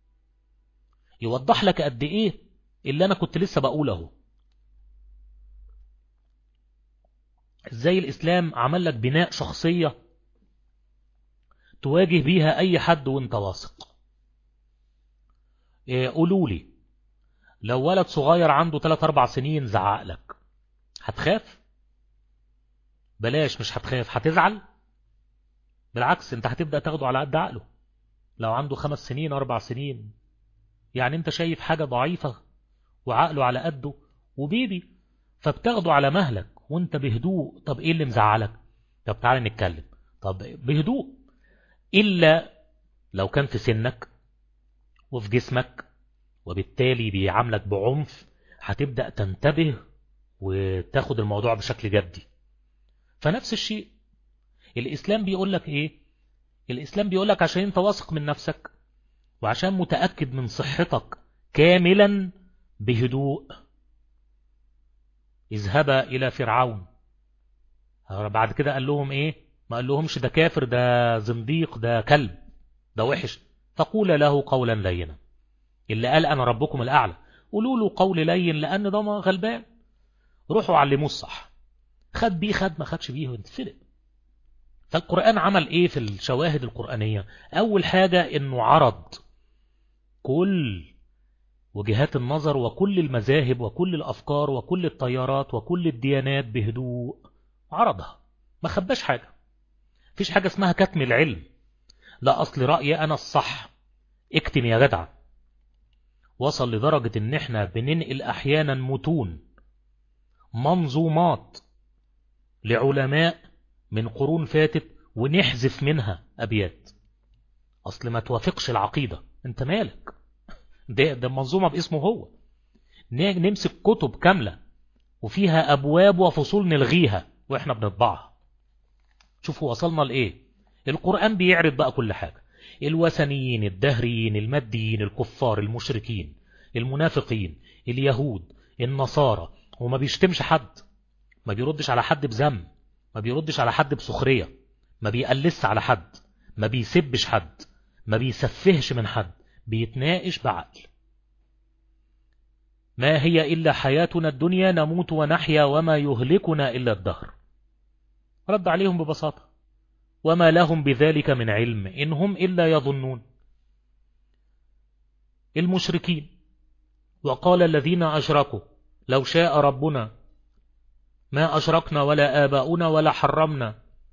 يوضح لك قد ايه اللي انا كنت لسه بقوله ازاي الاسلام عمل لك بناء شخصية تواجه بيها اي حد وانت واثق إيه قولوا لي لو ولد صغير عنده 3-4 سنين زعق لك هتخاف بلاش مش هتخاف هتزعل بالعكس انت هتبدأ تاخده على قد عقله لو عنده خمس سنين أربع سنين يعني انت شايف حاجة ضعيفة وعقله على قده وبيبي فبتاخده على مهلك وانت بهدوء طب ايه اللي مزعلك طب تعالى نتكلم طب بهدوء إلا لو كان في سنك وفي جسمك وبالتالي بيعاملك بعنف هتبدأ تنتبه وتاخد الموضوع بشكل جدي فنفس الشيء الإسلام بيقول لك إيه الإسلام بيقول لك عشان أنت واثق من نفسك وعشان متأكد من صحتك كاملا بهدوء اذهبا إلى فرعون بعد كده قال لهم إيه ما قال لهمش ده كافر ده زنديق ده كلب ده وحش فقول له قولا لينا اللي قال أنا ربكم الأعلى قولوا له قول لين لأن ده ما غلبان روحوا علموه الصح خد بيه خد ما خدش بيه وانتفلق فالقرآن عمل ايه في الشواهد القرآنية اول حاجة انه عرض كل وجهات النظر وكل المذاهب وكل الافكار وكل التيارات وكل الديانات بهدوء عرضها ما خباش حاجة فيش حاجة اسمها كتم العلم لا اصل رأيي انا الصح اكتم يا جدع وصل لدرجة ان احنا بننقل احيانا متون منظومات لعلماء من قرون فاتت ونحذف منها أبيات أصل ما توافقش العقيدة انت مالك ده, ده منظومة باسمه هو نمسك كتب كاملة وفيها أبواب وفصول نلغيها وإحنا بنطبعها شوفوا وصلنا لإيه القرآن بيعرض بقى كل حاجة الوثنيين الدهريين الماديين الكفار المشركين المنافقين اليهود النصارى وما بيشتمش حد ما بيردش على حد بذم ما بيردش على حد بسخرية ما بيقلس على حد ما بيسبش حد ما بيسفهش من حد بيتناقش بعقل ما هي إلا حياتنا الدنيا نموت ونحيا وما يهلكنا إلا الدهر رد عليهم ببساطة وما لهم بذلك من علم إنهم إلا يظنون المشركين وقال الذين أشركوا لو شاء ربنا ما أشركنا ولا آباؤنا ولا حرمنا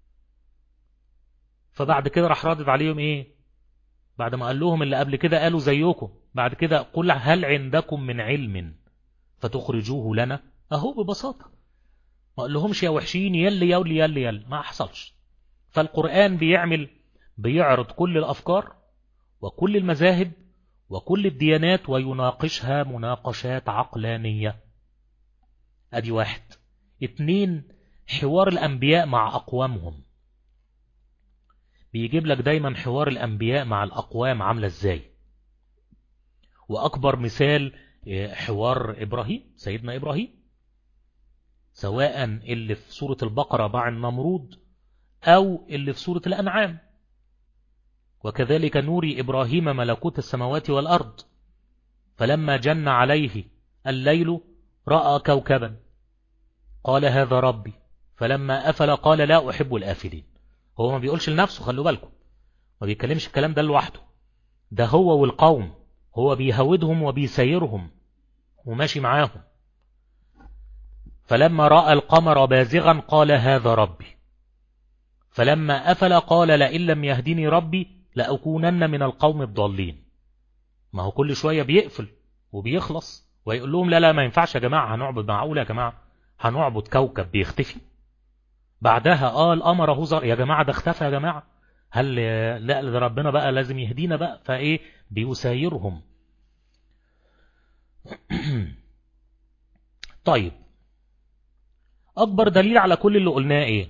فبعد كده راح رادد عليهم إيه بعد ما قال لهم اللي قبل كده قالوا زيكم بعد كده قل هل عندكم من علم فتخرجوه لنا أهو ببساطة ما قال لهمش يا وحشين يلي يلي يلي يلي ما حصلش فالقرآن بيعمل بيعرض كل الأفكار وكل المذاهب وكل الديانات ويناقشها مناقشات عقلانية أدي واحد اتنين حوار الأنبياء مع أقوامهم بيجيب لك دايما حوار الأنبياء مع الأقوام عاملة ازاي وأكبر مثال حوار إبراهيم سيدنا إبراهيم سواء اللي في سورة البقرة مع النمرود أو اللي في سورة الأنعام وكذلك نوري إبراهيم ملكوت السماوات والأرض فلما جن عليه الليل رأى كوكبا قال هذا ربي فلما أفل قال لا أحب الآفلين هو ما بيقولش لنفسه خلوا بالكم ما بيتكلمش الكلام ده لوحده ده هو والقوم هو بيهودهم وبيسيرهم وماشي معاهم فلما رأى القمر بازغا قال هذا ربي فلما أفل قال لئن لم يهدني ربي لأكونن من القوم الضالين ما هو كل شوية بيقفل وبيخلص ويقول لهم لا لا ما ينفعش يا جماعة هنعبد معقولة يا جماعة هنعبد كوكب بيختفي بعدها اه القمر اهو زر يا جماعة ده اختفى يا جماعة هل لا ده ربنا بقى لازم يهدينا بقى فايه بيسايرهم طيب أكبر دليل على كل اللي قلناه إيه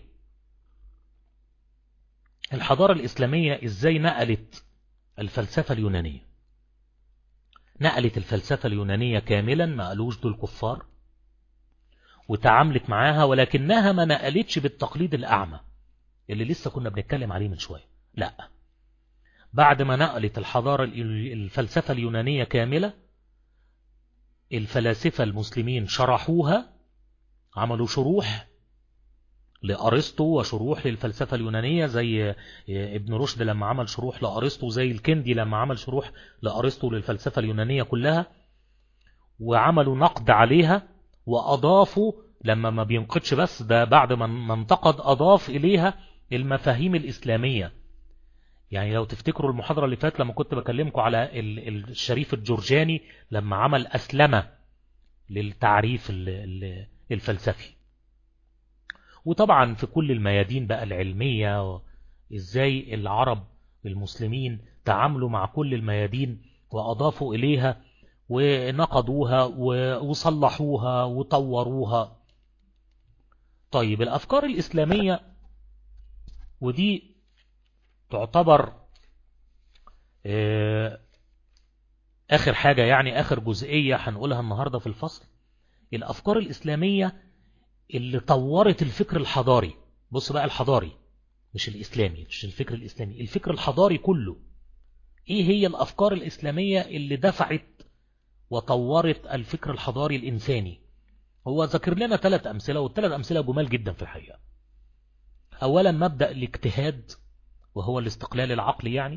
الحضارة الإسلامية إزاي نقلت الفلسفة اليونانية نقلت الفلسفة اليونانية كاملا ما قالوش دول كفار وتعاملت معاها ولكنها ما نقلتش بالتقليد الأعمى اللي لسه كنا بنتكلم عليه من شوية لا بعد ما نقلت الحضارة الفلسفة اليونانية كاملة الفلاسفة المسلمين شرحوها عملوا شروح لأرسطو وشروح للفلسفة اليونانية زي ابن رشد لما عمل شروح لأرسطو زي الكندي لما عمل شروح لأرسطو للفلسفة اليونانية كلها وعملوا نقد عليها وأضافوا لما ما بينقدش بس ده بعد ما انتقد أضاف إليها المفاهيم الإسلامية يعني لو تفتكروا المحاضرة اللي فاتت لما كنت بكلمكم على الشريف الجرجاني لما عمل أسلمة للتعريف الفلسفي وطبعا في كل الميادين بقى العلمية ازاي العرب المسلمين تعاملوا مع كل الميادين وأضافوا إليها ونقضوها وصلحوها وطوروها طيب الأفكار الإسلامية ودي تعتبر آخر حاجة يعني آخر جزئية هنقولها النهاردة في الفصل الأفكار الإسلامية اللي طورت الفكر الحضاري بص بقى الحضاري مش الإسلامي مش الفكر الإسلامي الفكر الحضاري كله إيه هي الأفكار الإسلامية اللي دفعت وطورت الفكر الحضاري الإنساني هو ذكر لنا ثلاث أمثلة والثلاث أمثلة جمال جدا في الحقيقة أولا مبدأ الاجتهاد وهو الاستقلال العقلي يعني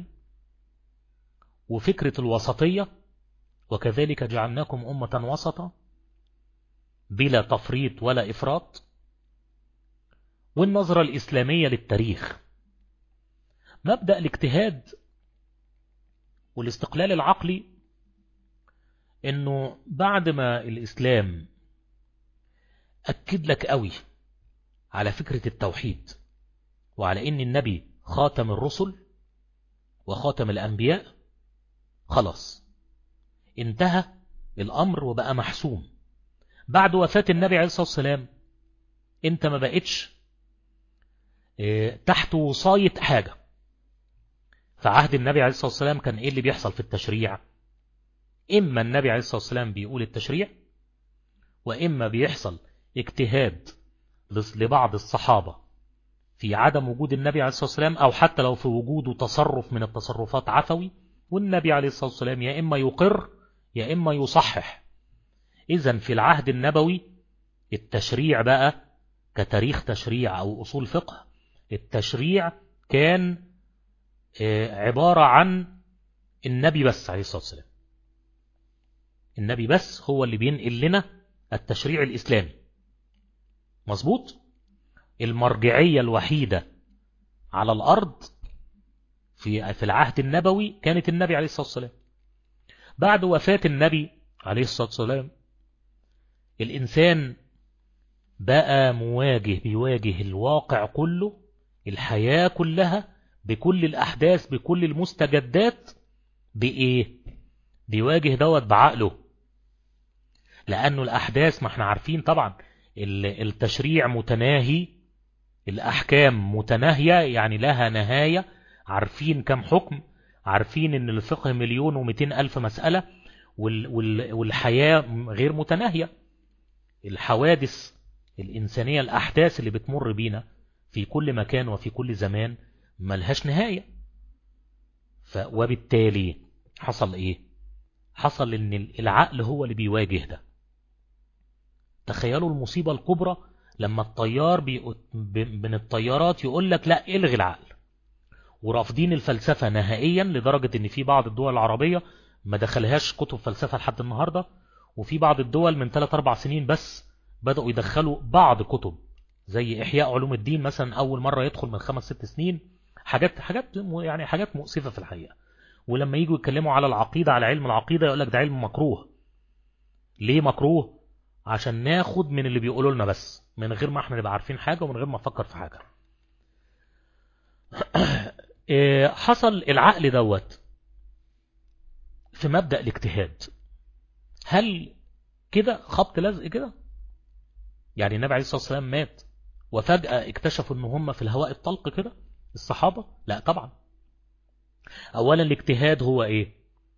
وفكرة الوسطية وكذلك جعلناكم أمة وسطا بلا تفريط ولا إفراط والنظرة الإسلامية للتاريخ مبدأ الاجتهاد والاستقلال العقلي انه بعد ما الإسلام أكد لك قوي على فكرة التوحيد وعلى ان النبي خاتم الرسل وخاتم الأنبياء خلاص انتهى الأمر وبقى محسوم بعد وفاة النبي عليه الصلاة والسلام انت ما بقتش تحت وصاية حاجة فعهد النبي عليه الصلاة والسلام كان إيه اللي بيحصل في التشريع إما النبي عليه الصلاة والسلام بيقول التشريع وإما بيحصل اجتهاد لبعض الصحابة في عدم وجود النبي عليه الصلاة والسلام أو حتى لو في وجوده تصرف من التصرفات عفوي والنبي عليه الصلاة والسلام يا إما يقر يا إما يصحح إذا في العهد النبوي التشريع بقى كتاريخ تشريع أو أصول فقه التشريع كان عبارة عن النبي بس عليه الصلاة والسلام النبي بس هو اللي بينقل لنا التشريع الإسلامي مظبوط المرجعية الوحيدة على الأرض في في العهد النبوي كانت النبي عليه الصلاة والسلام بعد وفاة النبي عليه الصلاة والسلام الإنسان بقى مواجه بيواجه الواقع كله الحياة كلها بكل الأحداث بكل المستجدات بإيه بيواجه دوت بعقله لأنه الأحداث ما احنا عارفين طبعا التشريع متناهي الأحكام متناهية يعني لها نهاية عارفين كم حكم عارفين ان الفقه مليون ومئتين ألف مسألة والحياة غير متناهية الحوادث الإنسانية الأحداث اللي بتمر بينا في كل مكان وفي كل زمان ملهاش نهاية ف وبالتالي حصل ايه حصل ان العقل هو اللي بيواجه ده تخيلوا المصيبة الكبرى لما الطيار بي... من الطيارات يقول لك لا الغي العقل ورافضين الفلسفة نهائيا لدرجة ان في بعض الدول العربية ما دخلهاش كتب فلسفة لحد النهاردة وفي بعض الدول من 3-4 سنين بس بدأوا يدخلوا بعض كتب زي إحياء علوم الدين مثلا أول مرة يدخل من 5-6 سنين حاجات حاجات يعني حاجات مؤسفة في الحقيقة ولما يجوا يتكلموا على العقيدة على علم العقيدة يقول لك ده علم مكروه ليه مكروه عشان ناخد من اللي بيقولوا لنا بس من غير ما احنا نبقى عارفين حاجة ومن غير ما نفكر في حاجة حصل العقل دوت في مبدأ الاجتهاد هل كده خبط لزق كده يعني النبي عليه الصلاة والسلام مات وفجأة اكتشفوا ان هم في الهواء الطلق كده الصحابة لا طبعا اولا الاجتهاد هو ايه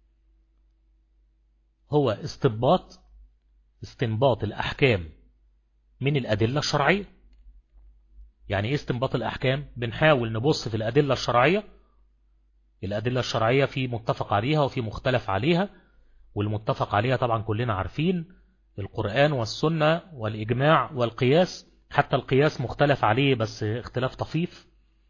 هو استنباط استنباط الاحكام من الادلة الشرعية يعني ايه استنباط الاحكام بنحاول نبص في الادلة الشرعية الادلة الشرعية في متفق عليها وفي مختلف عليها والمتفق عليها طبعا كلنا عارفين القرآن والسنة والإجماع والقياس حتى القياس مختلف عليه بس اختلاف طفيف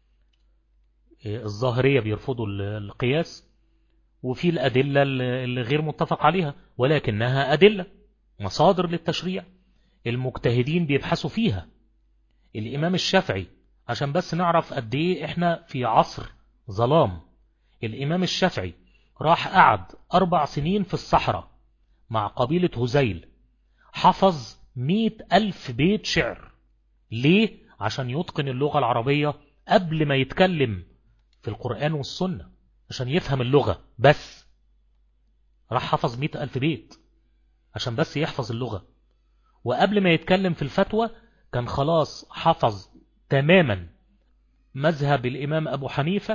الظاهرية بيرفضوا القياس وفي الأدلة اللي غير متفق عليها ولكنها أدلة مصادر للتشريع المجتهدين بيبحثوا فيها الإمام الشافعي عشان بس نعرف قد إيه إحنا في عصر ظلام الإمام الشافعي راح قعد أربع سنين في الصحراء مع قبيلة هزيل حفظ مئة ألف بيت شعر ليه؟ عشان يتقن اللغة العربية قبل ما يتكلم في القرآن والسنة عشان يفهم اللغة بس راح حفظ مئة ألف بيت عشان بس يحفظ اللغة وقبل ما يتكلم في الفتوى كان خلاص حفظ تماما مذهب الإمام أبو حنيفة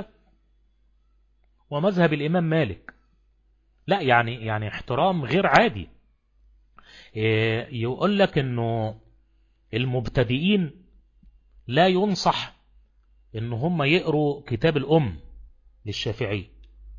ومذهب الإمام مالك لا يعني يعني احترام غير عادي يقول لك انه المبتدئين لا ينصح ان هم يقروا كتاب الام للشافعي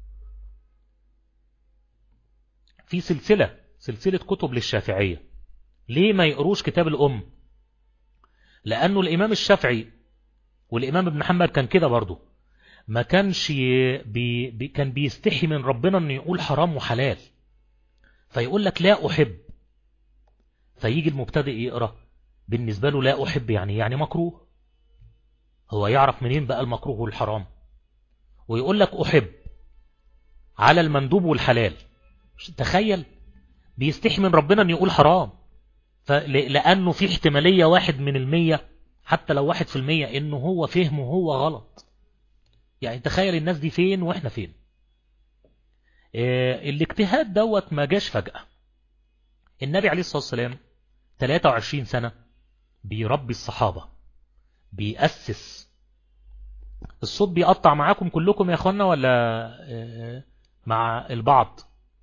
في سلسلة سلسلة كتب للشافعية ليه ما يقروش كتاب الام لانه الامام الشافعي والامام ابن حنبل كان كده برضه ما كانش بي بي كان بيستحي من ربنا انه يقول حرام وحلال فيقول لك لا احب فيجي المبتدئ يقرأ بالنسبة له لا أحب يعني يعني مكروه هو يعرف منين بقى المكروه والحرام ويقول لك أحب على المندوب والحلال تخيل بيستحي من ربنا أن يقول حرام لأنه في احتمالية واحد من المية حتى لو واحد في المية إنه هو فهمه هو غلط يعني تخيل الناس دي فين وإحنا فين اه الاجتهاد دوت ما جاش فجأة النبي عليه الصلاة والسلام 23 سنة بيربي الصحابة بيأسس الصوت بيقطع معاكم كلكم يا اخوانا ولا مع البعض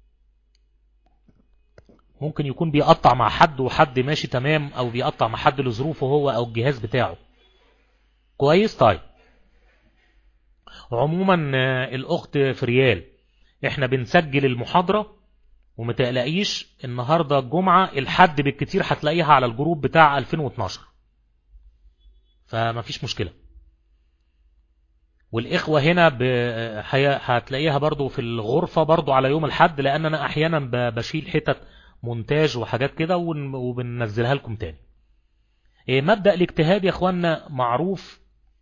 ممكن يكون بيقطع مع حد وحد ماشي تمام او بيقطع مع حد لظروفه هو او الجهاز بتاعه كويس طيب عموما الاخت فريال احنا بنسجل المحاضرة ومتقلقيش النهاردة الجمعة الحد بالكتير هتلاقيها على الجروب بتاع 2012 فما فيش مشكلة والإخوة هنا ب... هتلاقيها برضو في الغرفة برضو على يوم الحد لأن أنا أحيانا بشيل حتت مونتاج وحاجات كده وبننزلها لكم تاني مبدأ الاجتهاد يا اخوانا معروف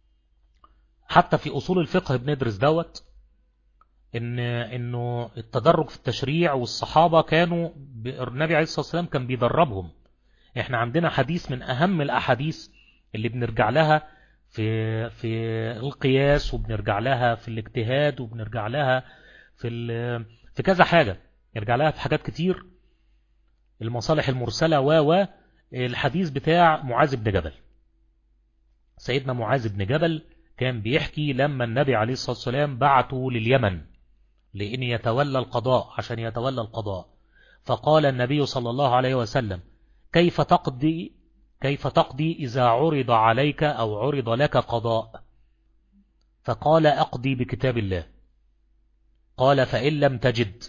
حتى في أصول الفقه بندرس دوت إن إنه التدرج في التشريع والصحابة كانوا النبي عليه الصلاة والسلام كان بيدربهم إحنا عندنا حديث من أهم الأحاديث اللي بنرجع لها في في القياس وبنرجع لها في الاجتهاد وبنرجع لها في في كذا حاجة نرجع لها في حاجات كتير المصالح المرسلة و و الحديث بتاع معاذ بن جبل سيدنا معاذ بن جبل كان بيحكي لما النبي عليه الصلاة والسلام بعته لليمن لأن يتولى القضاء عشان يتولى القضاء فقال النبي صلى الله عليه وسلم كيف تقضي كيف تقضي إذا عرض عليك أو عرض لك قضاء فقال أقضي بكتاب الله قال فإن لم تجد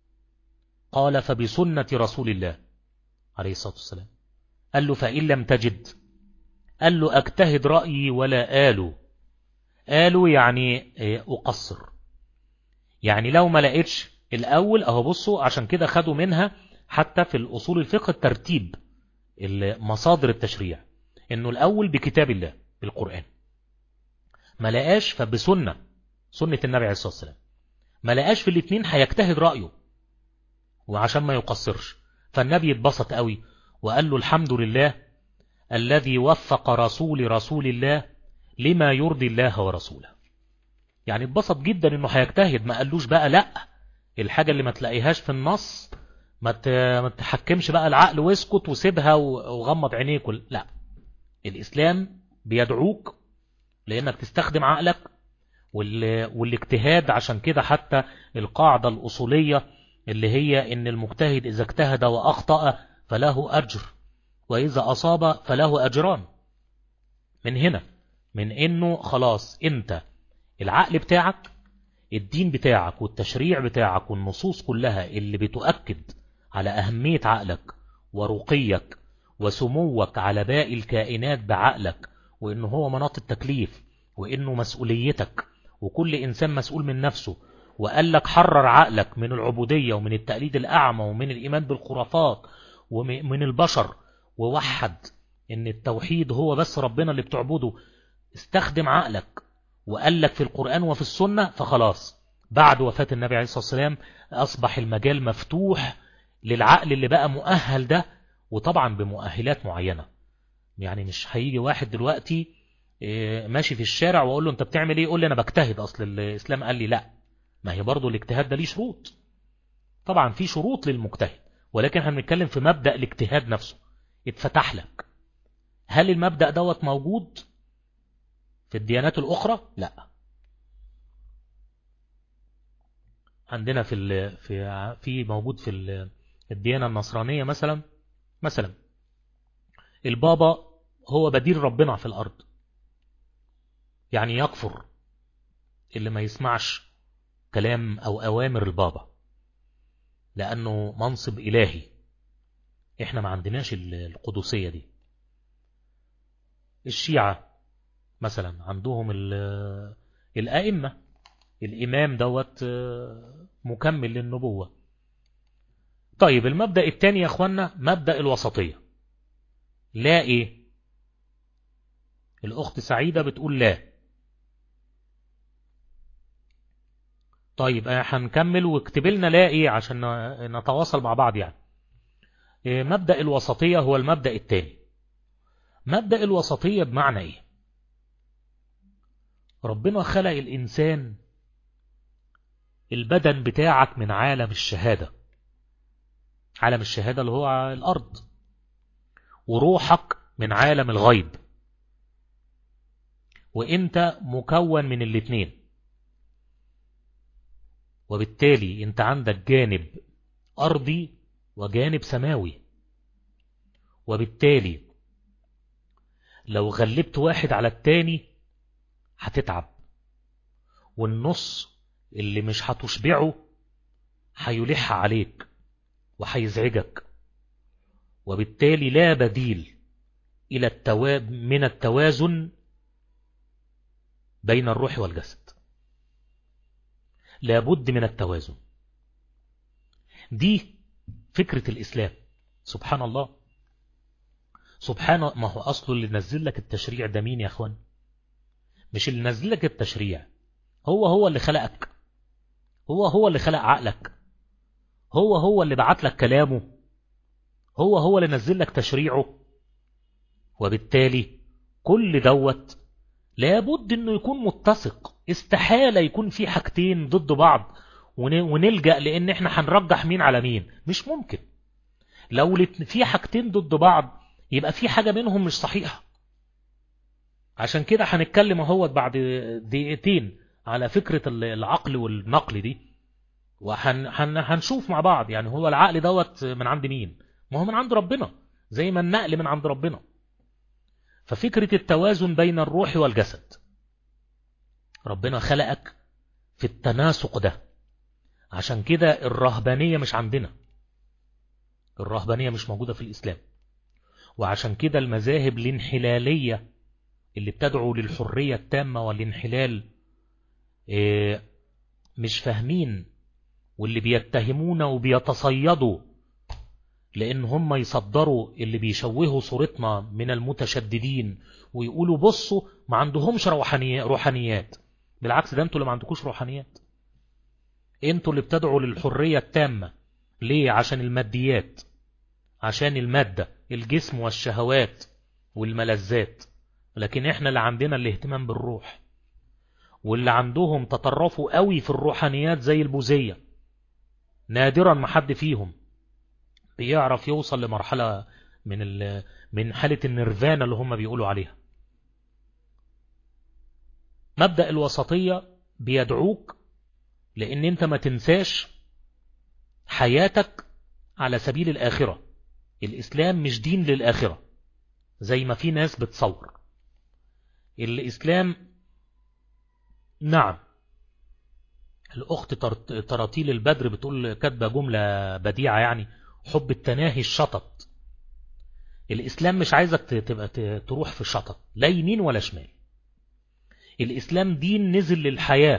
قال فبسنة رسول الله عليه الصلاة والسلام قال له فإن لم تجد قال له أجتهد رأيي ولا آلو آلو يعني أقصر يعني لو ما لقيتش الأول أهو بصوا عشان كده خدوا منها حتى في الأصول الفقه الترتيب مصادر التشريع إنه الأول بكتاب الله بالقرآن ما لقاش فبسنة سنة النبي عليه الصلاة والسلام ما لقاش في الاثنين هيجتهد رأيه وعشان ما يقصرش فالنبي اتبسط قوي وقال له الحمد لله الذي وفق رسول رسول الله لما يرضي الله ورسوله يعني اتبسط جدا انه هيجتهد ما قالوش بقى لا الحاجة اللي ما تلاقيهاش في النص ما تحكمش بقى العقل واسكت وسيبها وغمض عينيك لا الإسلام بيدعوك لأنك تستخدم عقلك والاجتهاد عشان كده حتى القاعدة الأصولية اللي هي إن المجتهد إذا اجتهد وأخطأ فله أجر وإذا أصاب فله أجران من هنا من إنه خلاص أنت العقل بتاعك الدين بتاعك والتشريع بتاعك والنصوص كلها اللي بتؤكد على أهمية عقلك ورقيك وسموك على باقي الكائنات بعقلك وإنه هو مناط التكليف وإنه مسؤوليتك وكل إنسان مسؤول من نفسه وقال لك حرر عقلك من العبودية ومن التقليد الأعمى ومن الإيمان بالخرافات ومن البشر ووحد إن التوحيد هو بس ربنا اللي بتعبده استخدم عقلك وقال لك في القرآن وفي السنة فخلاص بعد وفاة النبي عليه الصلاة والسلام أصبح المجال مفتوح للعقل اللي بقى مؤهل ده وطبعا بمؤهلات معينة يعني مش هيجي واحد دلوقتي ماشي في الشارع وأقول له أنت بتعمل إيه يقول لي أنا بجتهد أصل الإسلام قال لي لا ما هي برضو الاجتهاد ده ليه شروط طبعا في شروط للمجتهد ولكن احنا بنتكلم في مبدأ الاجتهاد نفسه اتفتح لك هل المبدأ دوت موجود في الديانات الأخرى لا عندنا في ال في في موجود في الديانة النصرانية مثلا مثلا البابا هو بديل ربنا في الأرض يعني يكفر اللي ما يسمعش كلام أو أوامر البابا لأنه منصب إلهي إحنا ما عندناش القدسية دي الشيعة مثلا عندهم الأئمة الإمام دوت مكمل للنبوة طيب المبدأ الثاني يا أخوانا مبدأ الوسطية لا إيه الأخت سعيدة بتقول لا طيب هنكمل واكتب لنا لا إيه عشان نتواصل مع بعض يعني مبدأ الوسطية هو المبدأ الثاني مبدأ الوسطية بمعنى إيه ربنا خلق الإنسان البدن بتاعك من عالم الشهادة عالم الشهادة اللي هو الأرض وروحك من عالم الغيب وانت مكون من الاتنين وبالتالي انت عندك جانب أرضي وجانب سماوي وبالتالي لو غلبت واحد على التاني هتتعب والنص اللي مش هتشبعه هيلح عليك وهيزعجك وبالتالي لا بديل إلى التواب من التوازن بين الروح والجسد لابد من التوازن دي فكرة الإسلام سبحان الله سبحان ما هو أصله اللي نزل لك التشريع ده مين يا أخوان مش اللي نزل لك التشريع هو هو اللي خلقك هو هو اللي خلق عقلك هو هو اللي بعت لك كلامه هو هو اللي نزل لك تشريعه وبالتالي كل دوت لابد انه يكون متسق استحالة يكون في حاجتين ضد بعض ونلجأ لان احنا هنرجح مين على مين مش ممكن لو في حاجتين ضد بعض يبقى في حاجة منهم مش صحيحة عشان كده هنتكلم اهوت بعد دقيقتين على فكرة العقل والنقل دي وهنشوف مع بعض يعني هو العقل دوت من عند مين ما هو من عند ربنا زي ما النقل من عند ربنا ففكرة التوازن بين الروح والجسد ربنا خلقك في التناسق ده عشان كده الرهبانية مش عندنا الرهبانية مش موجودة في الإسلام وعشان كده المذاهب الانحلالية اللي بتدعو للحرية التامة والانحلال مش فاهمين واللي بيتهمونا وبيتصيدوا لأن هم يصدروا اللي بيشوهوا صورتنا من المتشددين ويقولوا بصوا ما عندهمش روحانيات بالعكس ده انتوا اللي ما عندكوش روحانيات انتوا اللي بتدعوا للحرية التامة ليه عشان الماديات عشان المادة الجسم والشهوات والملذات لكن احنا اللي عندنا الاهتمام بالروح واللي عندهم تطرفوا قوي في الروحانيات زي البوذية نادرا ما حد فيهم بيعرف يوصل لمرحلة من من حالة النيرفانا اللي هم بيقولوا عليها مبدأ الوسطية بيدعوك لأن أنت ما تنساش حياتك على سبيل الآخرة الإسلام مش دين للآخرة زي ما في ناس بتصور الإسلام نعم الأخت تراتيل البدر بتقول كاتبة جملة بديعة يعني حب التناهي الشطط الإسلام مش عايزك تبقى تروح في الشطط لا يمين ولا شمال الإسلام دين نزل للحياة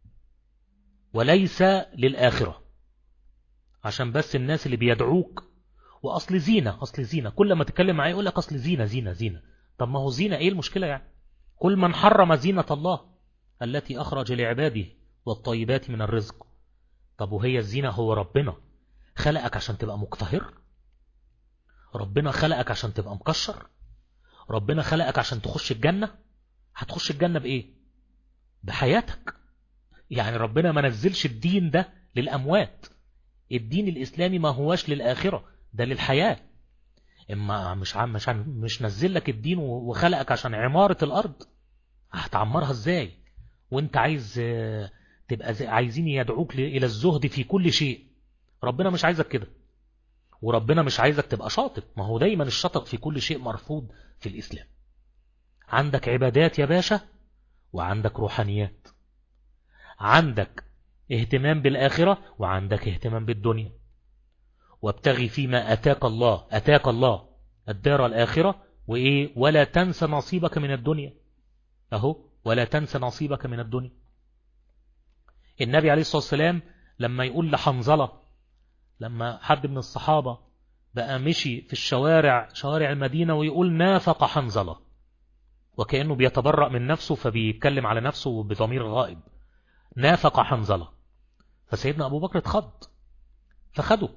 وليس للآخرة عشان بس الناس اللي بيدعوك وأصل زينة أصل زينة كل ما تتكلم معاه يقول لك أصل زينة زينة زينة طب ما هو زينة إيه المشكلة يعني كل من حرم زينة الله التي أخرج لعباده والطيبات من الرزق طب وهي الزينة هو ربنا خلقك عشان تبقى مقتهر ربنا خلقك عشان تبقى مكشر ربنا خلقك عشان تخش الجنة هتخش الجنة بإيه بحياتك يعني ربنا ما نزلش الدين ده للأموات الدين الإسلامي ما هواش للآخرة ده للحياة إما مش عم مش عم مش نزل لك الدين وخلقك عشان عمارة الأرض هتعمرها إزاي وانت عايز تبقى عايزين يدعوك إلى الزهد في كل شيء ربنا مش عايزك كده وربنا مش عايزك تبقى شاطط ما هو دايما الشطط في كل شيء مرفوض في الإسلام عندك عبادات يا باشا وعندك روحانيات عندك اهتمام بالآخرة وعندك اهتمام بالدنيا وابتغي فيما أتاك الله أتاك الله الدار الآخرة وإيه ولا تنسى نصيبك من الدنيا أهو ولا تنسى نصيبك من الدنيا النبي عليه الصلاة والسلام لما يقول لحنظلة لما حد من الصحابة بقى مشي في الشوارع شوارع المدينة ويقول نافق حنظلة وكأنه بيتبرأ من نفسه فبيتكلم على نفسه بضمير غائب نافق حنظلة فسيدنا أبو بكر اتخض فخده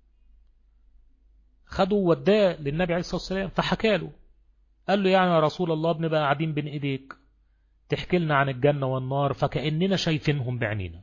خده وداه للنبي عليه الصلاة والسلام فحكى له قال له يعني يا رسول الله بنبقى قاعدين بين ايديك تحكي لنا عن الجنة والنار فكأننا شايفينهم بعينينا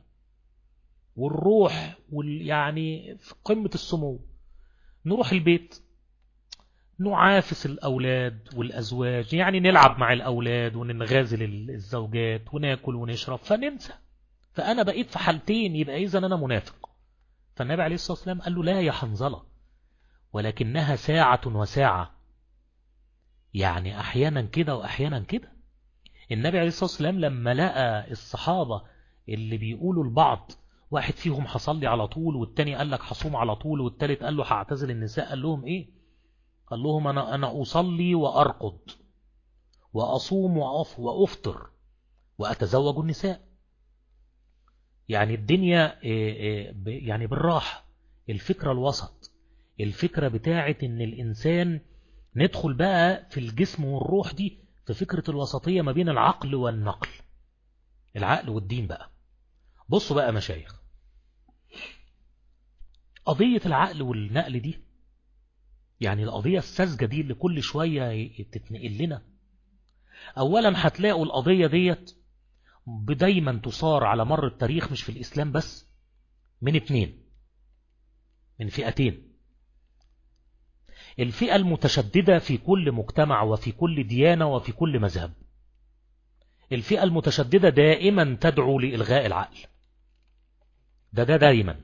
والروح وال يعني في قمة السمو نروح البيت نعافس الأولاد والأزواج يعني نلعب مع الأولاد ونغازل الزوجات وناكل ونشرب فننسى فأنا بقيت في حالتين يبقى إذا أنا منافق فالنبي عليه الصلاة والسلام قال له لا يا حنظلة ولكنها ساعة وساعة يعني أحيانا كده وأحيانا كده النبي عليه الصلاة والسلام لما لقى الصحابة اللي بيقولوا البعض واحد فيهم حصل لي على طول والتاني قال لك حصوم على طول والتالت قال له هعتزل النساء قال لهم ايه قال لهم انا, أنا اصلي وارقد واصوم وأف وافطر واتزوج النساء يعني الدنيا يعني بالراحة الفكرة الوسط الفكرة بتاعت ان الانسان ندخل بقى في الجسم والروح دي في فكرة الوسطية ما بين العقل والنقل العقل والدين بقى بصوا بقى مشايخ قضية العقل والنقل دي يعني القضية الساذجة دي اللي كل شوية تتنقل لنا أولا هتلاقوا القضية ديت دايما تصار على مر التاريخ مش في الإسلام بس من اتنين من فئتين الفئة المتشددة في كل مجتمع وفي كل ديانة وفي كل مذهب الفئة المتشددة دائما تدعو لإلغاء العقل ده ده دايما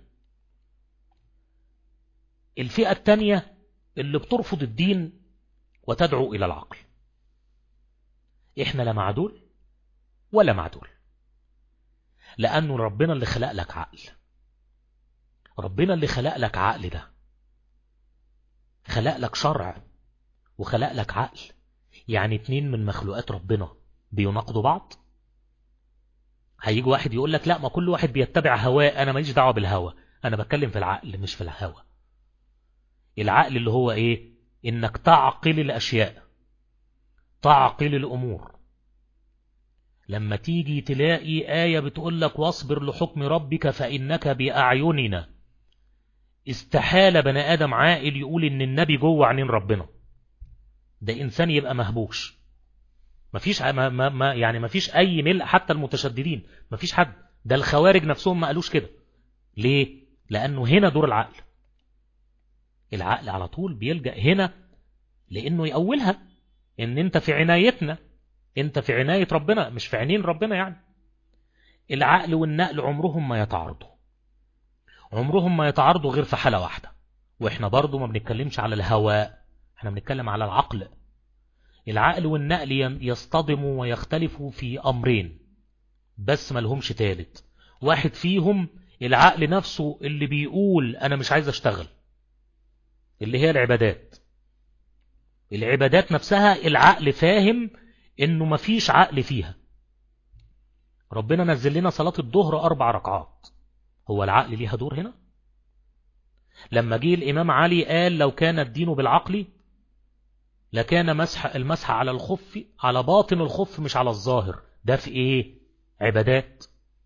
الفئة الثانية اللي بترفض الدين وتدعو إلى العقل إحنا لا مع دول ولا مع دول لأنه ربنا اللي خلق لك عقل ربنا اللي خلق لك عقل ده خلق لك شرع وخلق لك عقل يعني اتنين من مخلوقات ربنا بيناقضوا بعض هيجي واحد يقول لك لا ما كل واحد بيتبع هواه انا ماليش دعوه بالهوى انا بتكلم في العقل مش في الهوى العقل اللي هو ايه انك تعقل الاشياء تعقل الامور لما تيجي تلاقي آية بتقول لك واصبر لحكم ربك فإنك بأعيننا استحال بني آدم عاقل يقول إن النبي جوه عينين ربنا ده إنسان يبقى مهبوش مفيش ما ما ما يعني مفيش أي ملء حتى المتشددين مفيش حد ده الخوارج نفسهم ما قالوش كده ليه؟ لأنه هنا دور العقل العقل على طول بيلجأ هنا لأنه يأولها إن أنت في عنايتنا أنت في عناية ربنا مش في عينين ربنا يعني العقل والنقل عمرهم ما يتعارضوا عمرهم ما يتعارضوا غير في حالة واحدة وإحنا برضو ما بنتكلمش على الهواء احنا بنتكلم على العقل العقل والنقل يصطدموا ويختلفوا في أمرين بس ما لهمش تالت واحد فيهم العقل نفسه اللي بيقول أنا مش عايز أشتغل اللي هي العبادات العبادات نفسها العقل فاهم انه مفيش عقل فيها ربنا نزل لنا صلاة الظهر أربع ركعات هو العقل ليها دور هنا لما جه الإمام علي قال لو كان الدين بالعقل لكان مسح المسح على الخف على باطن الخف مش على الظاهر ده في ايه عبادات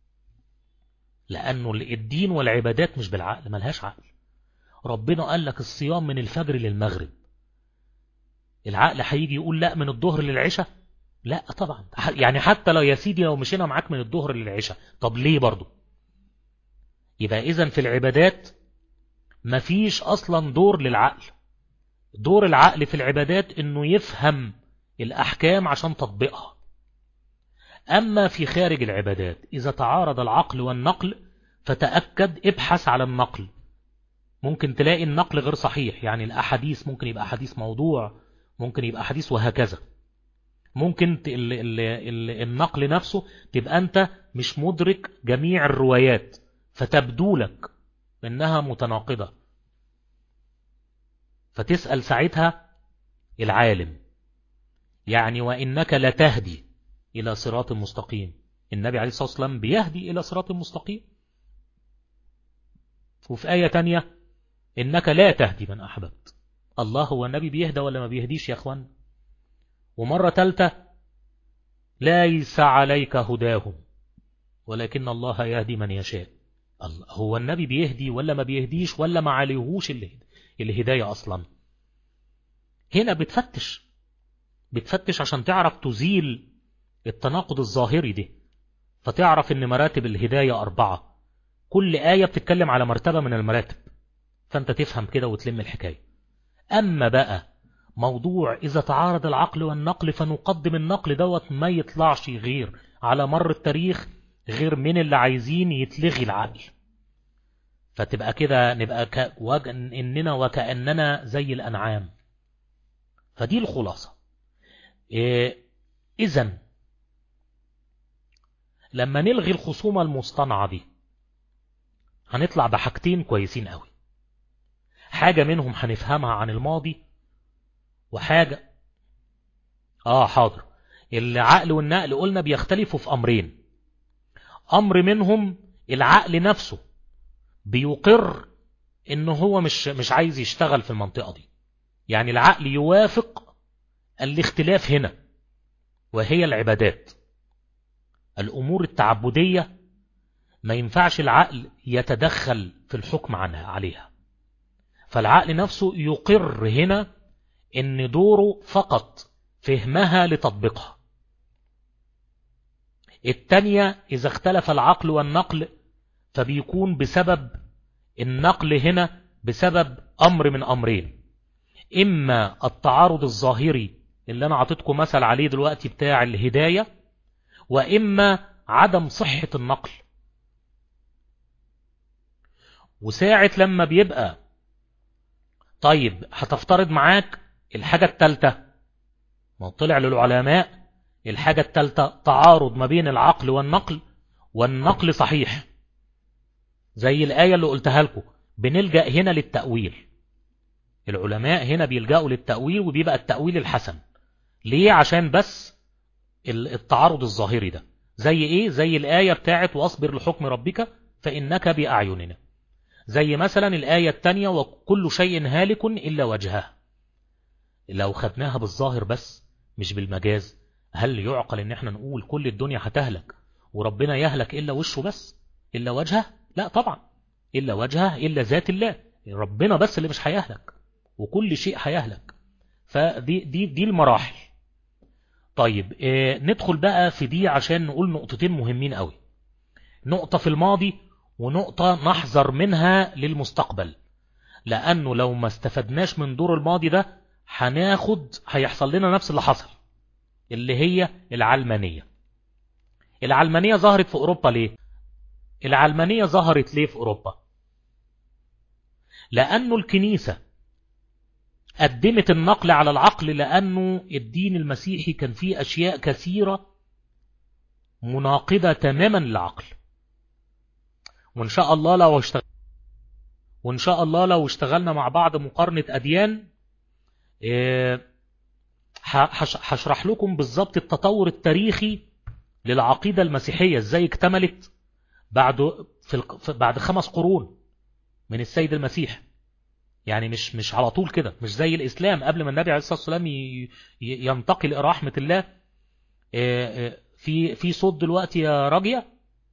لأنه الدين والعبادات مش بالعقل ملهاش عقل ربنا قال لك الصيام من الفجر للمغرب العقل هيجي يقول لا من الظهر للعشاء لا طبعا يعني حتى لو يا سيدي لو مشينا معاك من الظهر للعشاء طب ليه برضو يبقى اذا في العبادات مفيش اصلا دور للعقل دور العقل في العبادات انه يفهم الاحكام عشان تطبيقها اما في خارج العبادات اذا تعارض العقل والنقل فتأكد ابحث على النقل ممكن تلاقي النقل غير صحيح يعني الأحاديث ممكن يبقى حديث موضوع ممكن يبقى حديث وهكذا ممكن ال ال ال النقل نفسه تبقى أنت مش مدرك جميع الروايات فتبدو لك إنها متناقضة فتسأل ساعتها العالم يعني وإنك لتهدي إلى صراط مستقيم النبي عليه الصلاة والسلام بيهدي إلى صراط مستقيم وفي آية تانية إنك لا تهدي من أحببت الله هو النبي بيهدى ولا ما بيهديش يا أخوان ومرة تالتة ليس عليك هداهم ولكن الله يهدي من يشاء الله هو النبي بيهدي ولا ما بيهديش ولا ما عليهوش الهداية أصلا هنا بتفتش بتفتش عشان تعرف تزيل التناقض الظاهري ده فتعرف ان مراتب الهداية أربعة كل آية بتتكلم على مرتبة من المراتب فانت تفهم كده وتلم الحكاية اما بقى موضوع إذا تعارض العقل والنقل فنقدم النقل دوت ما يطلعش غير على مر التاريخ غير من اللي عايزين يتلغي العقل فتبقى كده نبقى ك... وج... إننا وكأننا زي الأنعام فدي الخلاصة إيه... إذن لما نلغي الخصومة المصطنعة دي هنطلع بحاجتين كويسين قوي حاجة منهم هنفهمها عن الماضي وحاجة آه حاضر العقل والنقل قلنا بيختلفوا في أمرين أمر منهم العقل نفسه بيقر إن هو مش, مش عايز يشتغل في المنطقة دي يعني العقل يوافق الاختلاف هنا وهي العبادات الأمور التعبدية ما ينفعش العقل يتدخل في الحكم عنها عليها فالعقل نفسه يقر هنا ان دوره فقط فهمها لتطبيقها التانية إذا اختلف العقل والنقل فبيكون بسبب النقل هنا بسبب أمر من أمرين إما التعارض الظاهري اللي أنا عطيتكم مثل عليه دلوقتي بتاع الهداية وإما عدم صحة النقل وساعة لما بيبقى طيب هتفترض معاك الحاجة التالتة ما طلع للعلماء الحاجة التالتة تعارض ما بين العقل والنقل والنقل صحيح زي الآية اللي قلتها لكم بنلجأ هنا للتأويل العلماء هنا بيلجأوا للتأويل وبيبقى التأويل الحسن ليه عشان بس التعارض الظاهري ده زي ايه زي الآية بتاعت واصبر لحكم ربك فإنك بأعيننا زي مثلا الآية التانية وكل شيء هالك إلا وجهه لو خدناها بالظاهر بس مش بالمجاز هل يعقل ان احنا نقول كل الدنيا هتهلك وربنا يهلك إلا وشه بس إلا وجهه لا طبعا إلا وجهه إلا ذات الله ربنا بس اللي مش هيهلك وكل شيء هيهلك فدي دي دي المراحل طيب اه ندخل بقى في دي عشان نقول نقطتين مهمين قوي نقطة في الماضي ونقطة نحذر منها للمستقبل لأنه لو ما استفدناش من دور الماضي ده هناخد هيحصل لنا نفس اللي حصل اللي هي العلمانية العلمانية ظهرت في أوروبا ليه العلمانية ظهرت ليه في أوروبا لأنه الكنيسة قدمت النقل على العقل لأنه الدين المسيحي كان فيه أشياء كثيرة مناقضة تماما للعقل وإن شاء الله لو اشتغل وإن شاء الله لو اشتغلنا مع بعض مقارنة أديان هشرح لكم بالظبط التطور التاريخي للعقيدة المسيحية ازاي اكتملت بعد في بعد خمس قرون من السيد المسيح يعني مش مش على طول كده مش زي الإسلام قبل ما النبي عليه الصلاة والسلام ينتقل إلى رحمة الله في في صوت دلوقتي يا راجية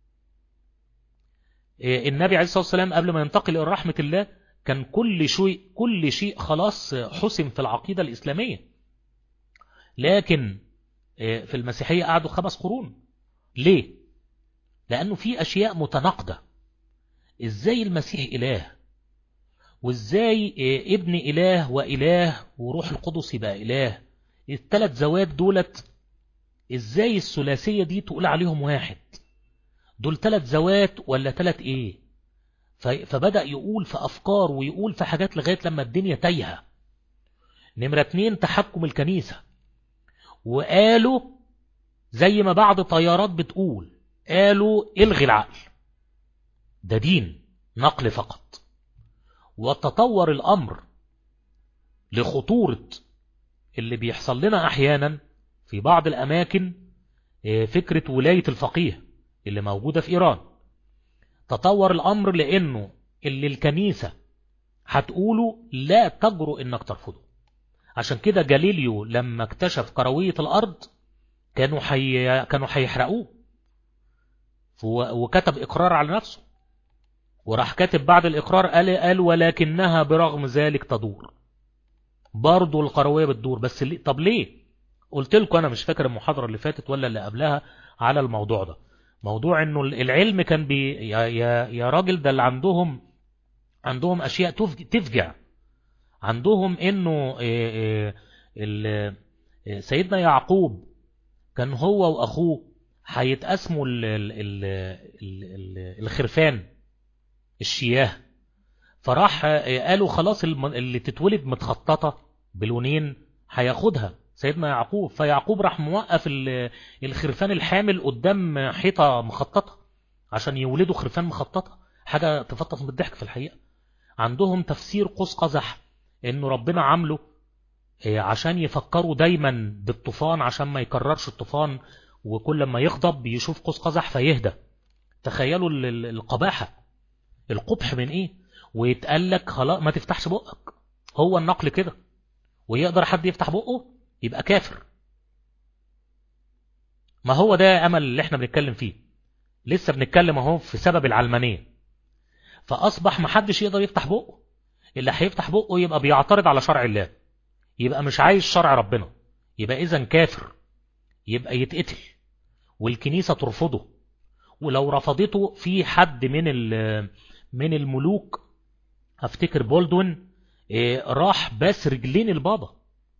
النبي عليه الصلاة والسلام قبل ما ينتقل إلى رحمة الله كان كل شيء كل شيء خلاص حسم في العقيدة الإسلامية لكن في المسيحية قعدوا خمس قرون ليه؟ لأنه في أشياء متناقضة إزاي المسيح إله وإزاي ابن إله وإله وروح القدس يبقى إله الثلاث زوات دولت إزاي الثلاثية دي تقول عليهم واحد دول ثلاث زوات ولا ثلاث إيه فبدأ يقول في أفكار ويقول في حاجات لغاية لما الدنيا تايهه نمرة اتنين تحكم الكنيسة وقالوا زي ما بعض طيارات بتقول قالوا الغي العقل ده دين نقل فقط وتطور الأمر لخطورة اللي بيحصل لنا أحيانا في بعض الأماكن فكرة ولاية الفقيه اللي موجودة في إيران تطور الأمر لأنه اللي الكنيسة هتقوله لا تجرؤ إنك ترفضه عشان كده جاليليو لما اكتشف كروية الأرض كانوا حي... كانوا هيحرقوه وكتب إقرار على نفسه وراح كاتب بعد الإقرار قال, قال ولكنها برغم ذلك تدور برضو القروية بتدور بس ليه؟ طب ليه قلت لكم أنا مش فاكر المحاضرة اللي فاتت ولا اللي قبلها على الموضوع ده موضوع انه العلم كان بي يا, يا, يا راجل ده اللي عندهم عندهم اشياء تفجع عندهم انه سيدنا يعقوب كان هو وأخوه هيتقسموا ال ال ال ال الخرفان الشياه فراح قالوا خلاص اللي تتولد متخططة بلونين هياخدها سيدنا يعقوب فيعقوب راح موقف الخرفان الحامل قدام حيطة مخططة عشان يولدوا خرفان مخططة حاجة تفطس بالضحك في الحقيقة عندهم تفسير قوس قزح انه ربنا عامله عشان يفكروا دايما بالطوفان عشان ما يكررش الطوفان وكل ما يغضب يشوف قوس قزح فيهدى تخيلوا القباحة القبح من ايه ويتقال لك خلاص ما تفتحش بقك هو النقل كده ويقدر حد يفتح بقه يبقى كافر ما هو ده امل اللي احنا بنتكلم فيه لسه بنتكلم اهو في سبب العلمانية فاصبح ما حدش يقدر يفتح بقه اللي هيفتح بقه يبقى بيعترض على شرع الله يبقى مش عايز شرع ربنا يبقى اذا كافر يبقى يتقتل والكنيسة ترفضه ولو رفضته في حد من من الملوك افتكر بولدون راح بس رجلين البابا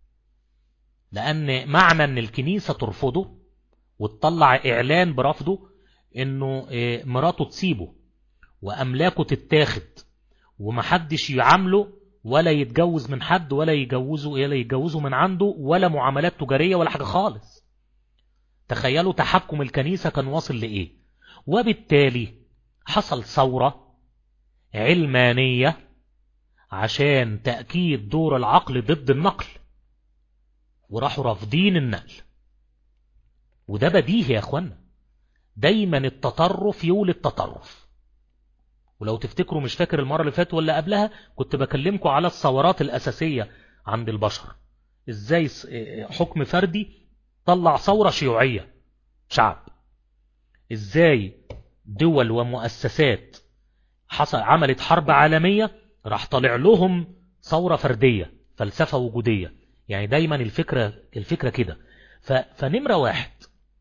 لان معنى ان الكنيسة ترفضه وتطلع اعلان برفضه انه مراته تسيبه واملاكه تتاخد ومحدش يعامله ولا يتجوز من حد ولا يجوزه ولا يتجوزه من عنده ولا معاملات تجارية ولا حاجة خالص تخيلوا تحكم الكنيسة كان واصل لإيه وبالتالي حصل ثورة علمانية عشان تأكيد دور العقل ضد النقل وراحوا رافضين النقل وده بديهي يا اخوانا دايما التطرف يولد تطرف ولو تفتكروا مش فاكر المرة اللي فاتت ولا قبلها كنت بكلمكم على الثورات الأساسية عند البشر ازاي حكم فردي طلع ثورة شيوعية شعب ازاي دول ومؤسسات حصل عملت حرب عالمية راح طالع لهم ثورة فردية فلسفة وجودية يعني دايما الفكرة الفكرة كده فنمرة واحد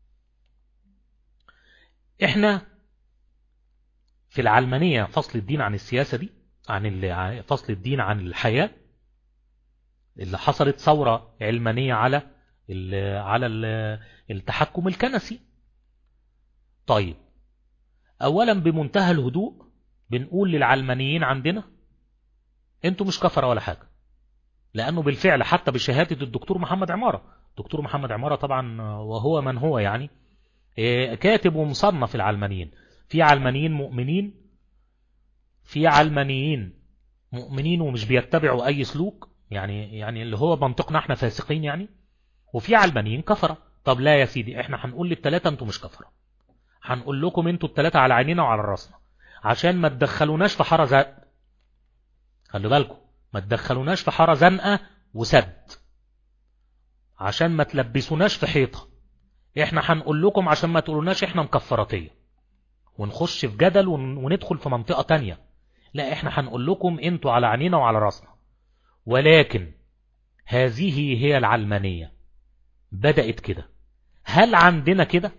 احنا في العلمانية فصل الدين عن السياسة دي عن فصل الدين عن الحياة اللي حصلت ثورة علمانية على ال على ال التحكم الكنسي طيب اولا بمنتهى الهدوء بنقول للعلمانيين عندنا انتوا مش كفرة ولا حاجة لانه بالفعل حتى بشهادة الدكتور محمد عمارة دكتور محمد عمارة طبعا وهو من هو يعني كاتب ومصنف العلمانيين في علمانيين مؤمنين في علمانيين مؤمنين ومش بيتبعوا اي سلوك يعني يعني اللي هو منطقنا احنا فاسقين يعني وفي علمانيين كفرة طب لا يا سيدي احنا هنقول للتلاتة انتوا مش كفرة هنقول لكم انتوا التلاتة على عينينا وعلى راسنا عشان ما تدخلوناش في حارة زق خلوا بالكم ما تدخلوناش في حارة زنقة وسد عشان ما تلبسوناش في حيطة احنا هنقول لكم عشان ما تقولوناش احنا مكفراتية ونخش في جدل وندخل في منطقة تانية لا احنا هنقول لكم انتوا على عينينا وعلى راسنا ولكن هذه هي العلمانية بدأت كده هل عندنا كده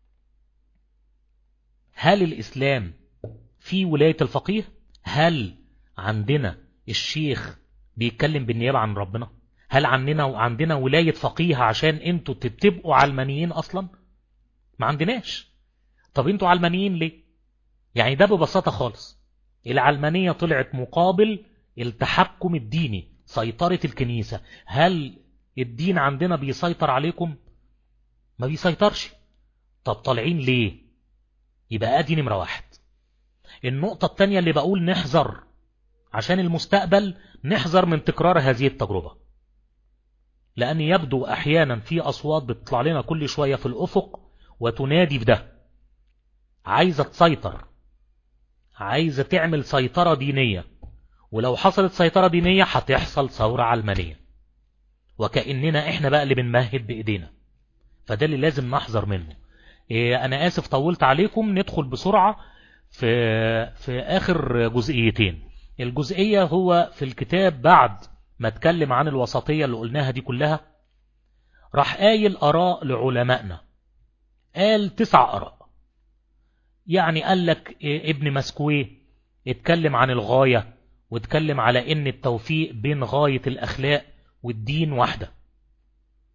هل الإسلام في ولاية الفقيه هل عندنا الشيخ بيتكلم بالنيابة عن ربنا هل عندنا عندنا ولاية فقيه عشان انتوا تبقوا علمانيين اصلا ما عندناش طب انتوا علمانيين ليه يعني ده ببساطة خالص العلمانية طلعت مقابل التحكم الديني سيطرة الكنيسة هل الدين عندنا بيسيطر عليكم ما بيسيطرش طب طالعين ليه يبقى ادي نمرة واحد النقطة التانية اللي بقول نحذر عشان المستقبل نحذر من تكرار هذه التجربة لأن يبدو أحيانا في أصوات بتطلع لنا كل شوية في الأفق وتنادي بده عايزة تسيطر عايزة تعمل سيطرة دينية ولو حصلت سيطرة دينية هتحصل ثورة علمانية وكأننا احنا بقى اللي بنمهد بإيدينا فده اللي لازم نحذر منه إيه أنا آسف طولت عليكم ندخل بسرعة في, في آخر جزئيتين الجزئية هو في الكتاب بعد ما اتكلم عن الوسطية اللي قلناها دي كلها راح قايل أراء لعلمائنا قال تسع أراء يعني قال لك ابن مسكويه اتكلم عن الغاية واتكلم على ان التوفيق بين غاية الأخلاق والدين واحدة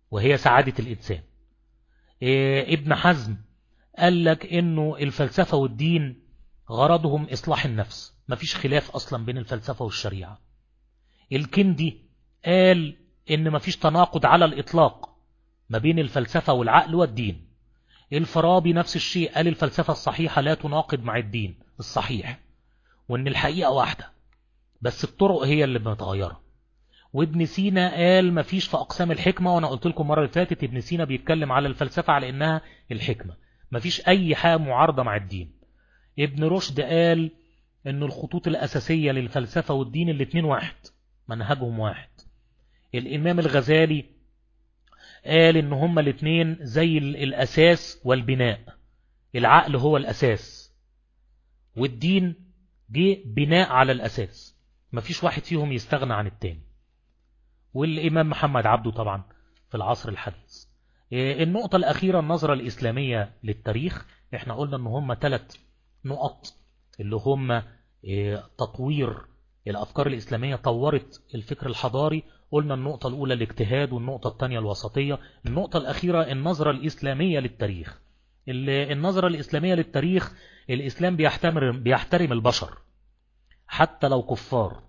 وهي سعادة الإنسان إيه ابن حزم قال لك إنه الفلسفة والدين غرضهم إصلاح النفس مفيش خلاف أصلا بين الفلسفة والشريعة الكندي قال إن مفيش تناقض على الإطلاق ما بين الفلسفة والعقل والدين الفرابي نفس الشيء قال الفلسفة الصحيحة لا تناقض مع الدين الصحيح وإن الحقيقة واحدة بس الطرق هي اللي متغيرة وابن سينا قال مفيش في أقسام الحكمة وأنا قلت لكم مرة اللي فاتت ابن سينا بيتكلم على الفلسفة على إنها الحكمة مفيش أي حاجة معارضة مع الدين ابن رشد قال إن الخطوط الأساسية للفلسفة والدين الاتنين واحد منهجهم واحد الإمام الغزالي قال إن هما الاتنين زي الأساس والبناء العقل هو الأساس والدين جه بناء على الأساس مفيش واحد فيهم يستغنى عن التاني والإمام محمد عبده طبعا في العصر الحديث النقطة الأخيرة النظرة الإسلامية للتاريخ احنا قلنا ان هم ثلاث نقط اللي هم تطوير الأفكار الإسلامية طورت الفكر الحضاري قلنا النقطة الأولى الاجتهاد والنقطة الثانية الوسطية النقطة الأخيرة النظرة الإسلامية للتاريخ النظرة الإسلامية للتاريخ الإسلام بيحترم, بيحترم البشر حتى لو كفار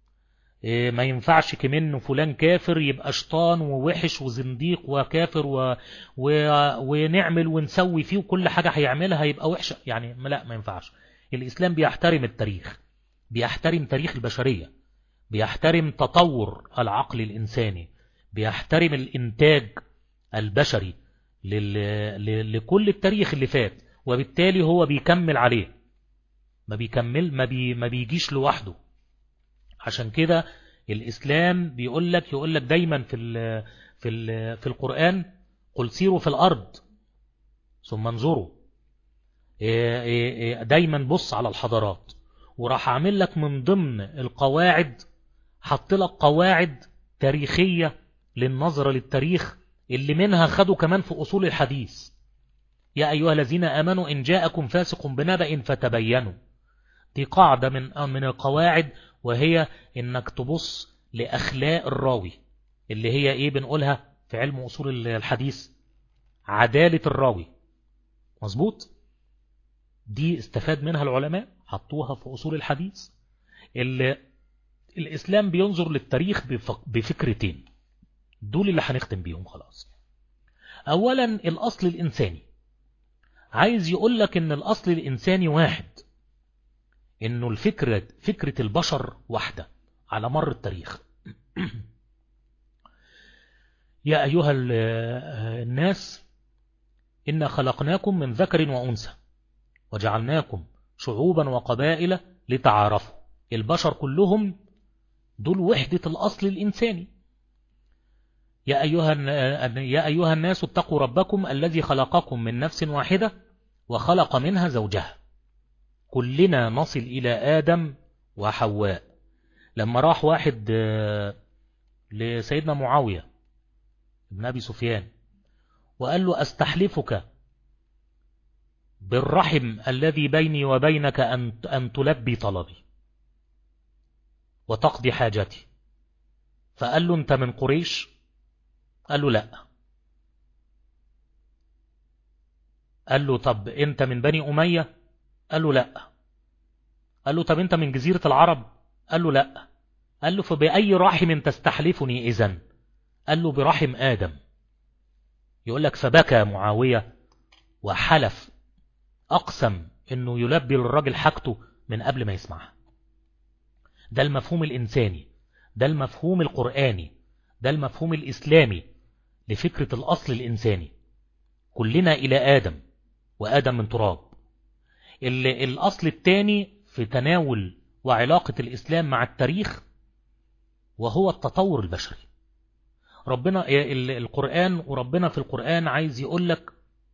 ما ينفعش كمان فلان كافر يبقى شطان ووحش وزنديق وكافر و... و... ونعمل ونسوي فيه وكل حاجة هيعملها يبقى وحشة يعني لا ما ينفعش الإسلام بيحترم التاريخ بيحترم تاريخ البشرية بيحترم تطور العقل الإنساني بيحترم الإنتاج البشري لل... ل... لكل التاريخ اللي فات وبالتالي هو بيكمل عليه ما بيكمل ما, بي... ما بيجيش لوحده عشان كده الإسلام بيقول لك يقول لك دايما في ال في ال في القرآن قل سيروا في الأرض ثم انظروا دايما بص على الحضارات وراح عامل لك من ضمن القواعد حط لك قواعد تاريخية للنظرة للتاريخ اللي منها خدوا كمان في أصول الحديث يا أيها الذين آمنوا إن جاءكم فاسق بنبأ فتبينوا دي قاعدة من من القواعد وهي انك تبص لأخلاق الراوي اللي هي ايه بنقولها في علم أصول الحديث عدالة الراوي مظبوط دي استفاد منها العلماء حطوها في أصول الحديث اللي الإسلام بينظر للتاريخ بفكرتين دول اللي هنختم بيهم خلاص أولا الأصل الإنساني عايز يقول لك ان الأصل الإنساني واحد انه الفكرة فكرة البشر واحدة على مر التاريخ يا أيها الناس إنا خلقناكم من ذكر وأنثى وجعلناكم شعوبا وقبائل لتعارفوا البشر كلهم دول وحدة الأصل الإنساني يا أيها, يا أيها الناس اتقوا ربكم الذي خلقكم من نفس واحدة وخلق منها زوجها كلنا نصل إلى آدم وحواء لما راح واحد لسيدنا معاوية ابن أبي سفيان وقال له أستحلفك بالرحم الذي بيني وبينك أن, أن تلبي طلبي وتقضي حاجتي فقال له أنت من قريش قال له لا قال له طب أنت من بني أمية قال له لا قال له طب أنت من جزيرة العرب قال له لا قال له فبأي رحم تستحلفني إذن قال له برحم آدم يقول لك فبكى معاوية وحلف أقسم أنه يلبي للراجل حاجته من قبل ما يسمعها ده المفهوم الإنساني ده المفهوم القرآني ده المفهوم الإسلامي لفكرة الأصل الإنساني كلنا إلى آدم وآدم من تراب الأصل الثاني في تناول وعلاقة الإسلام مع التاريخ وهو التطور البشري ربنا القرآن وربنا في القرآن عايز يقول لك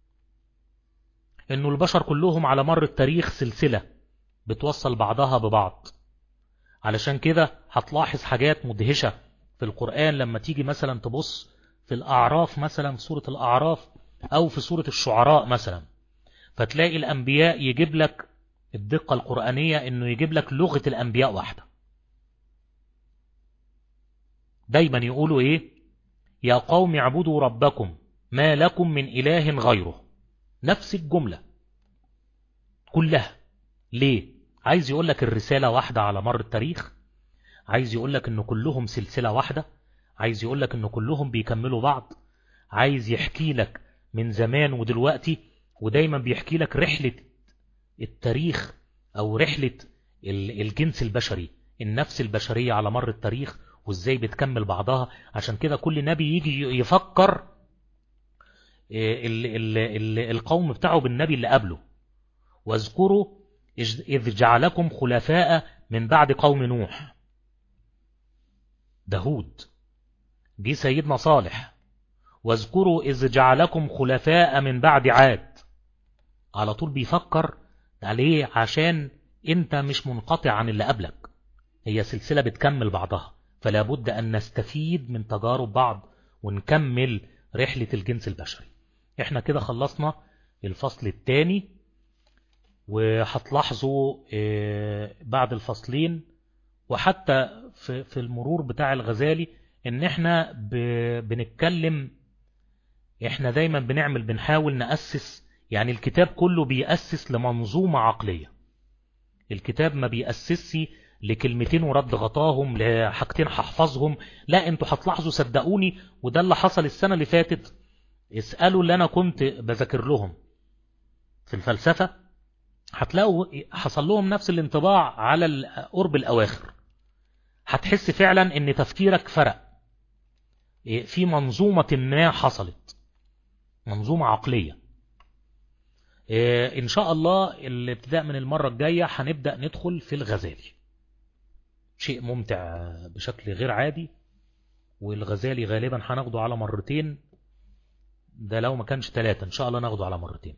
انه البشر كلهم على مر التاريخ سلسلة بتوصل بعضها ببعض علشان كده هتلاحظ حاجات مدهشة في القرآن لما تيجي مثلا تبص في الأعراف مثلا في سورة الأعراف أو في سورة الشعراء مثلا فتلاقي الأنبياء يجيب لك الدقة القرآنية انه يجيب لك لغة الأنبياء واحدة دايما يقولوا ايه يا قوم اعبدوا ربكم ما لكم من إله غيره نفس الجملة كلها ليه عايز يقول لك الرسالة واحدة على مر التاريخ عايز يقول لك ان كلهم سلسلة واحدة عايز يقول لك ان كلهم بيكملوا بعض عايز يحكي لك من زمان ودلوقتي ودايما بيحكي لك رحلة التاريخ او رحلة الجنس البشري النفس البشرية على مر التاريخ وازاي بتكمل بعضها عشان كده كل نبي يجي يفكر ال ال ال القوم بتاعه بالنبي اللي قبله واذكروا إذ جعلكم خلفاء من بعد قوم نوح داود جه سيدنا صالح واذكروا إذ جعلكم خلفاء من بعد عاد على طول بيفكر عليه عشان انت مش منقطع عن اللي قبلك هي سلسلة بتكمل بعضها فلا بد أن نستفيد من تجارب بعض ونكمل رحلة الجنس البشري احنا كده خلصنا الفصل الثاني وهتلاحظوا بعد الفصلين وحتى في المرور بتاع الغزالي ان احنا بنتكلم احنا دايما بنعمل بنحاول نأسس يعني الكتاب كله بيأسس لمنظومة عقلية الكتاب ما بيأسسش لكلمتين ورد غطاهم لحاجتين هحفظهم لا انتوا هتلاحظوا صدقوني وده اللي حصل السنة اللي فاتت اسألوا اللي انا كنت بذاكر لهم في الفلسفة هتلاقوا حصل لهم نفس الانطباع على القرب الاواخر هتحس فعلا ان تفكيرك فرق في منظومة ما حصلت منظومة عقلية ان شاء الله الابتداء من المرة الجاية هنبدأ ندخل في الغزالي شيء ممتع بشكل غير عادي والغزالي غالبا هناخده على مرتين ده لو ما كانش ثلاثة ان شاء الله ناخده على مرتين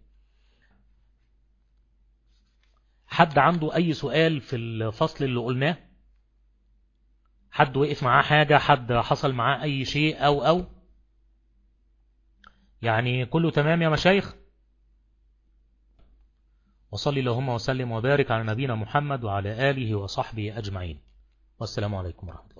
حد عنده اي سؤال في الفصل اللي قلناه حد وقف معاه حاجة حد حصل معاه اي شيء او او يعني كله تمام يا مشايخ وصلي اللهم وسلم وبارك على نبينا محمد وعلى آله وصحبه أجمعين والسلام عليكم ورحمة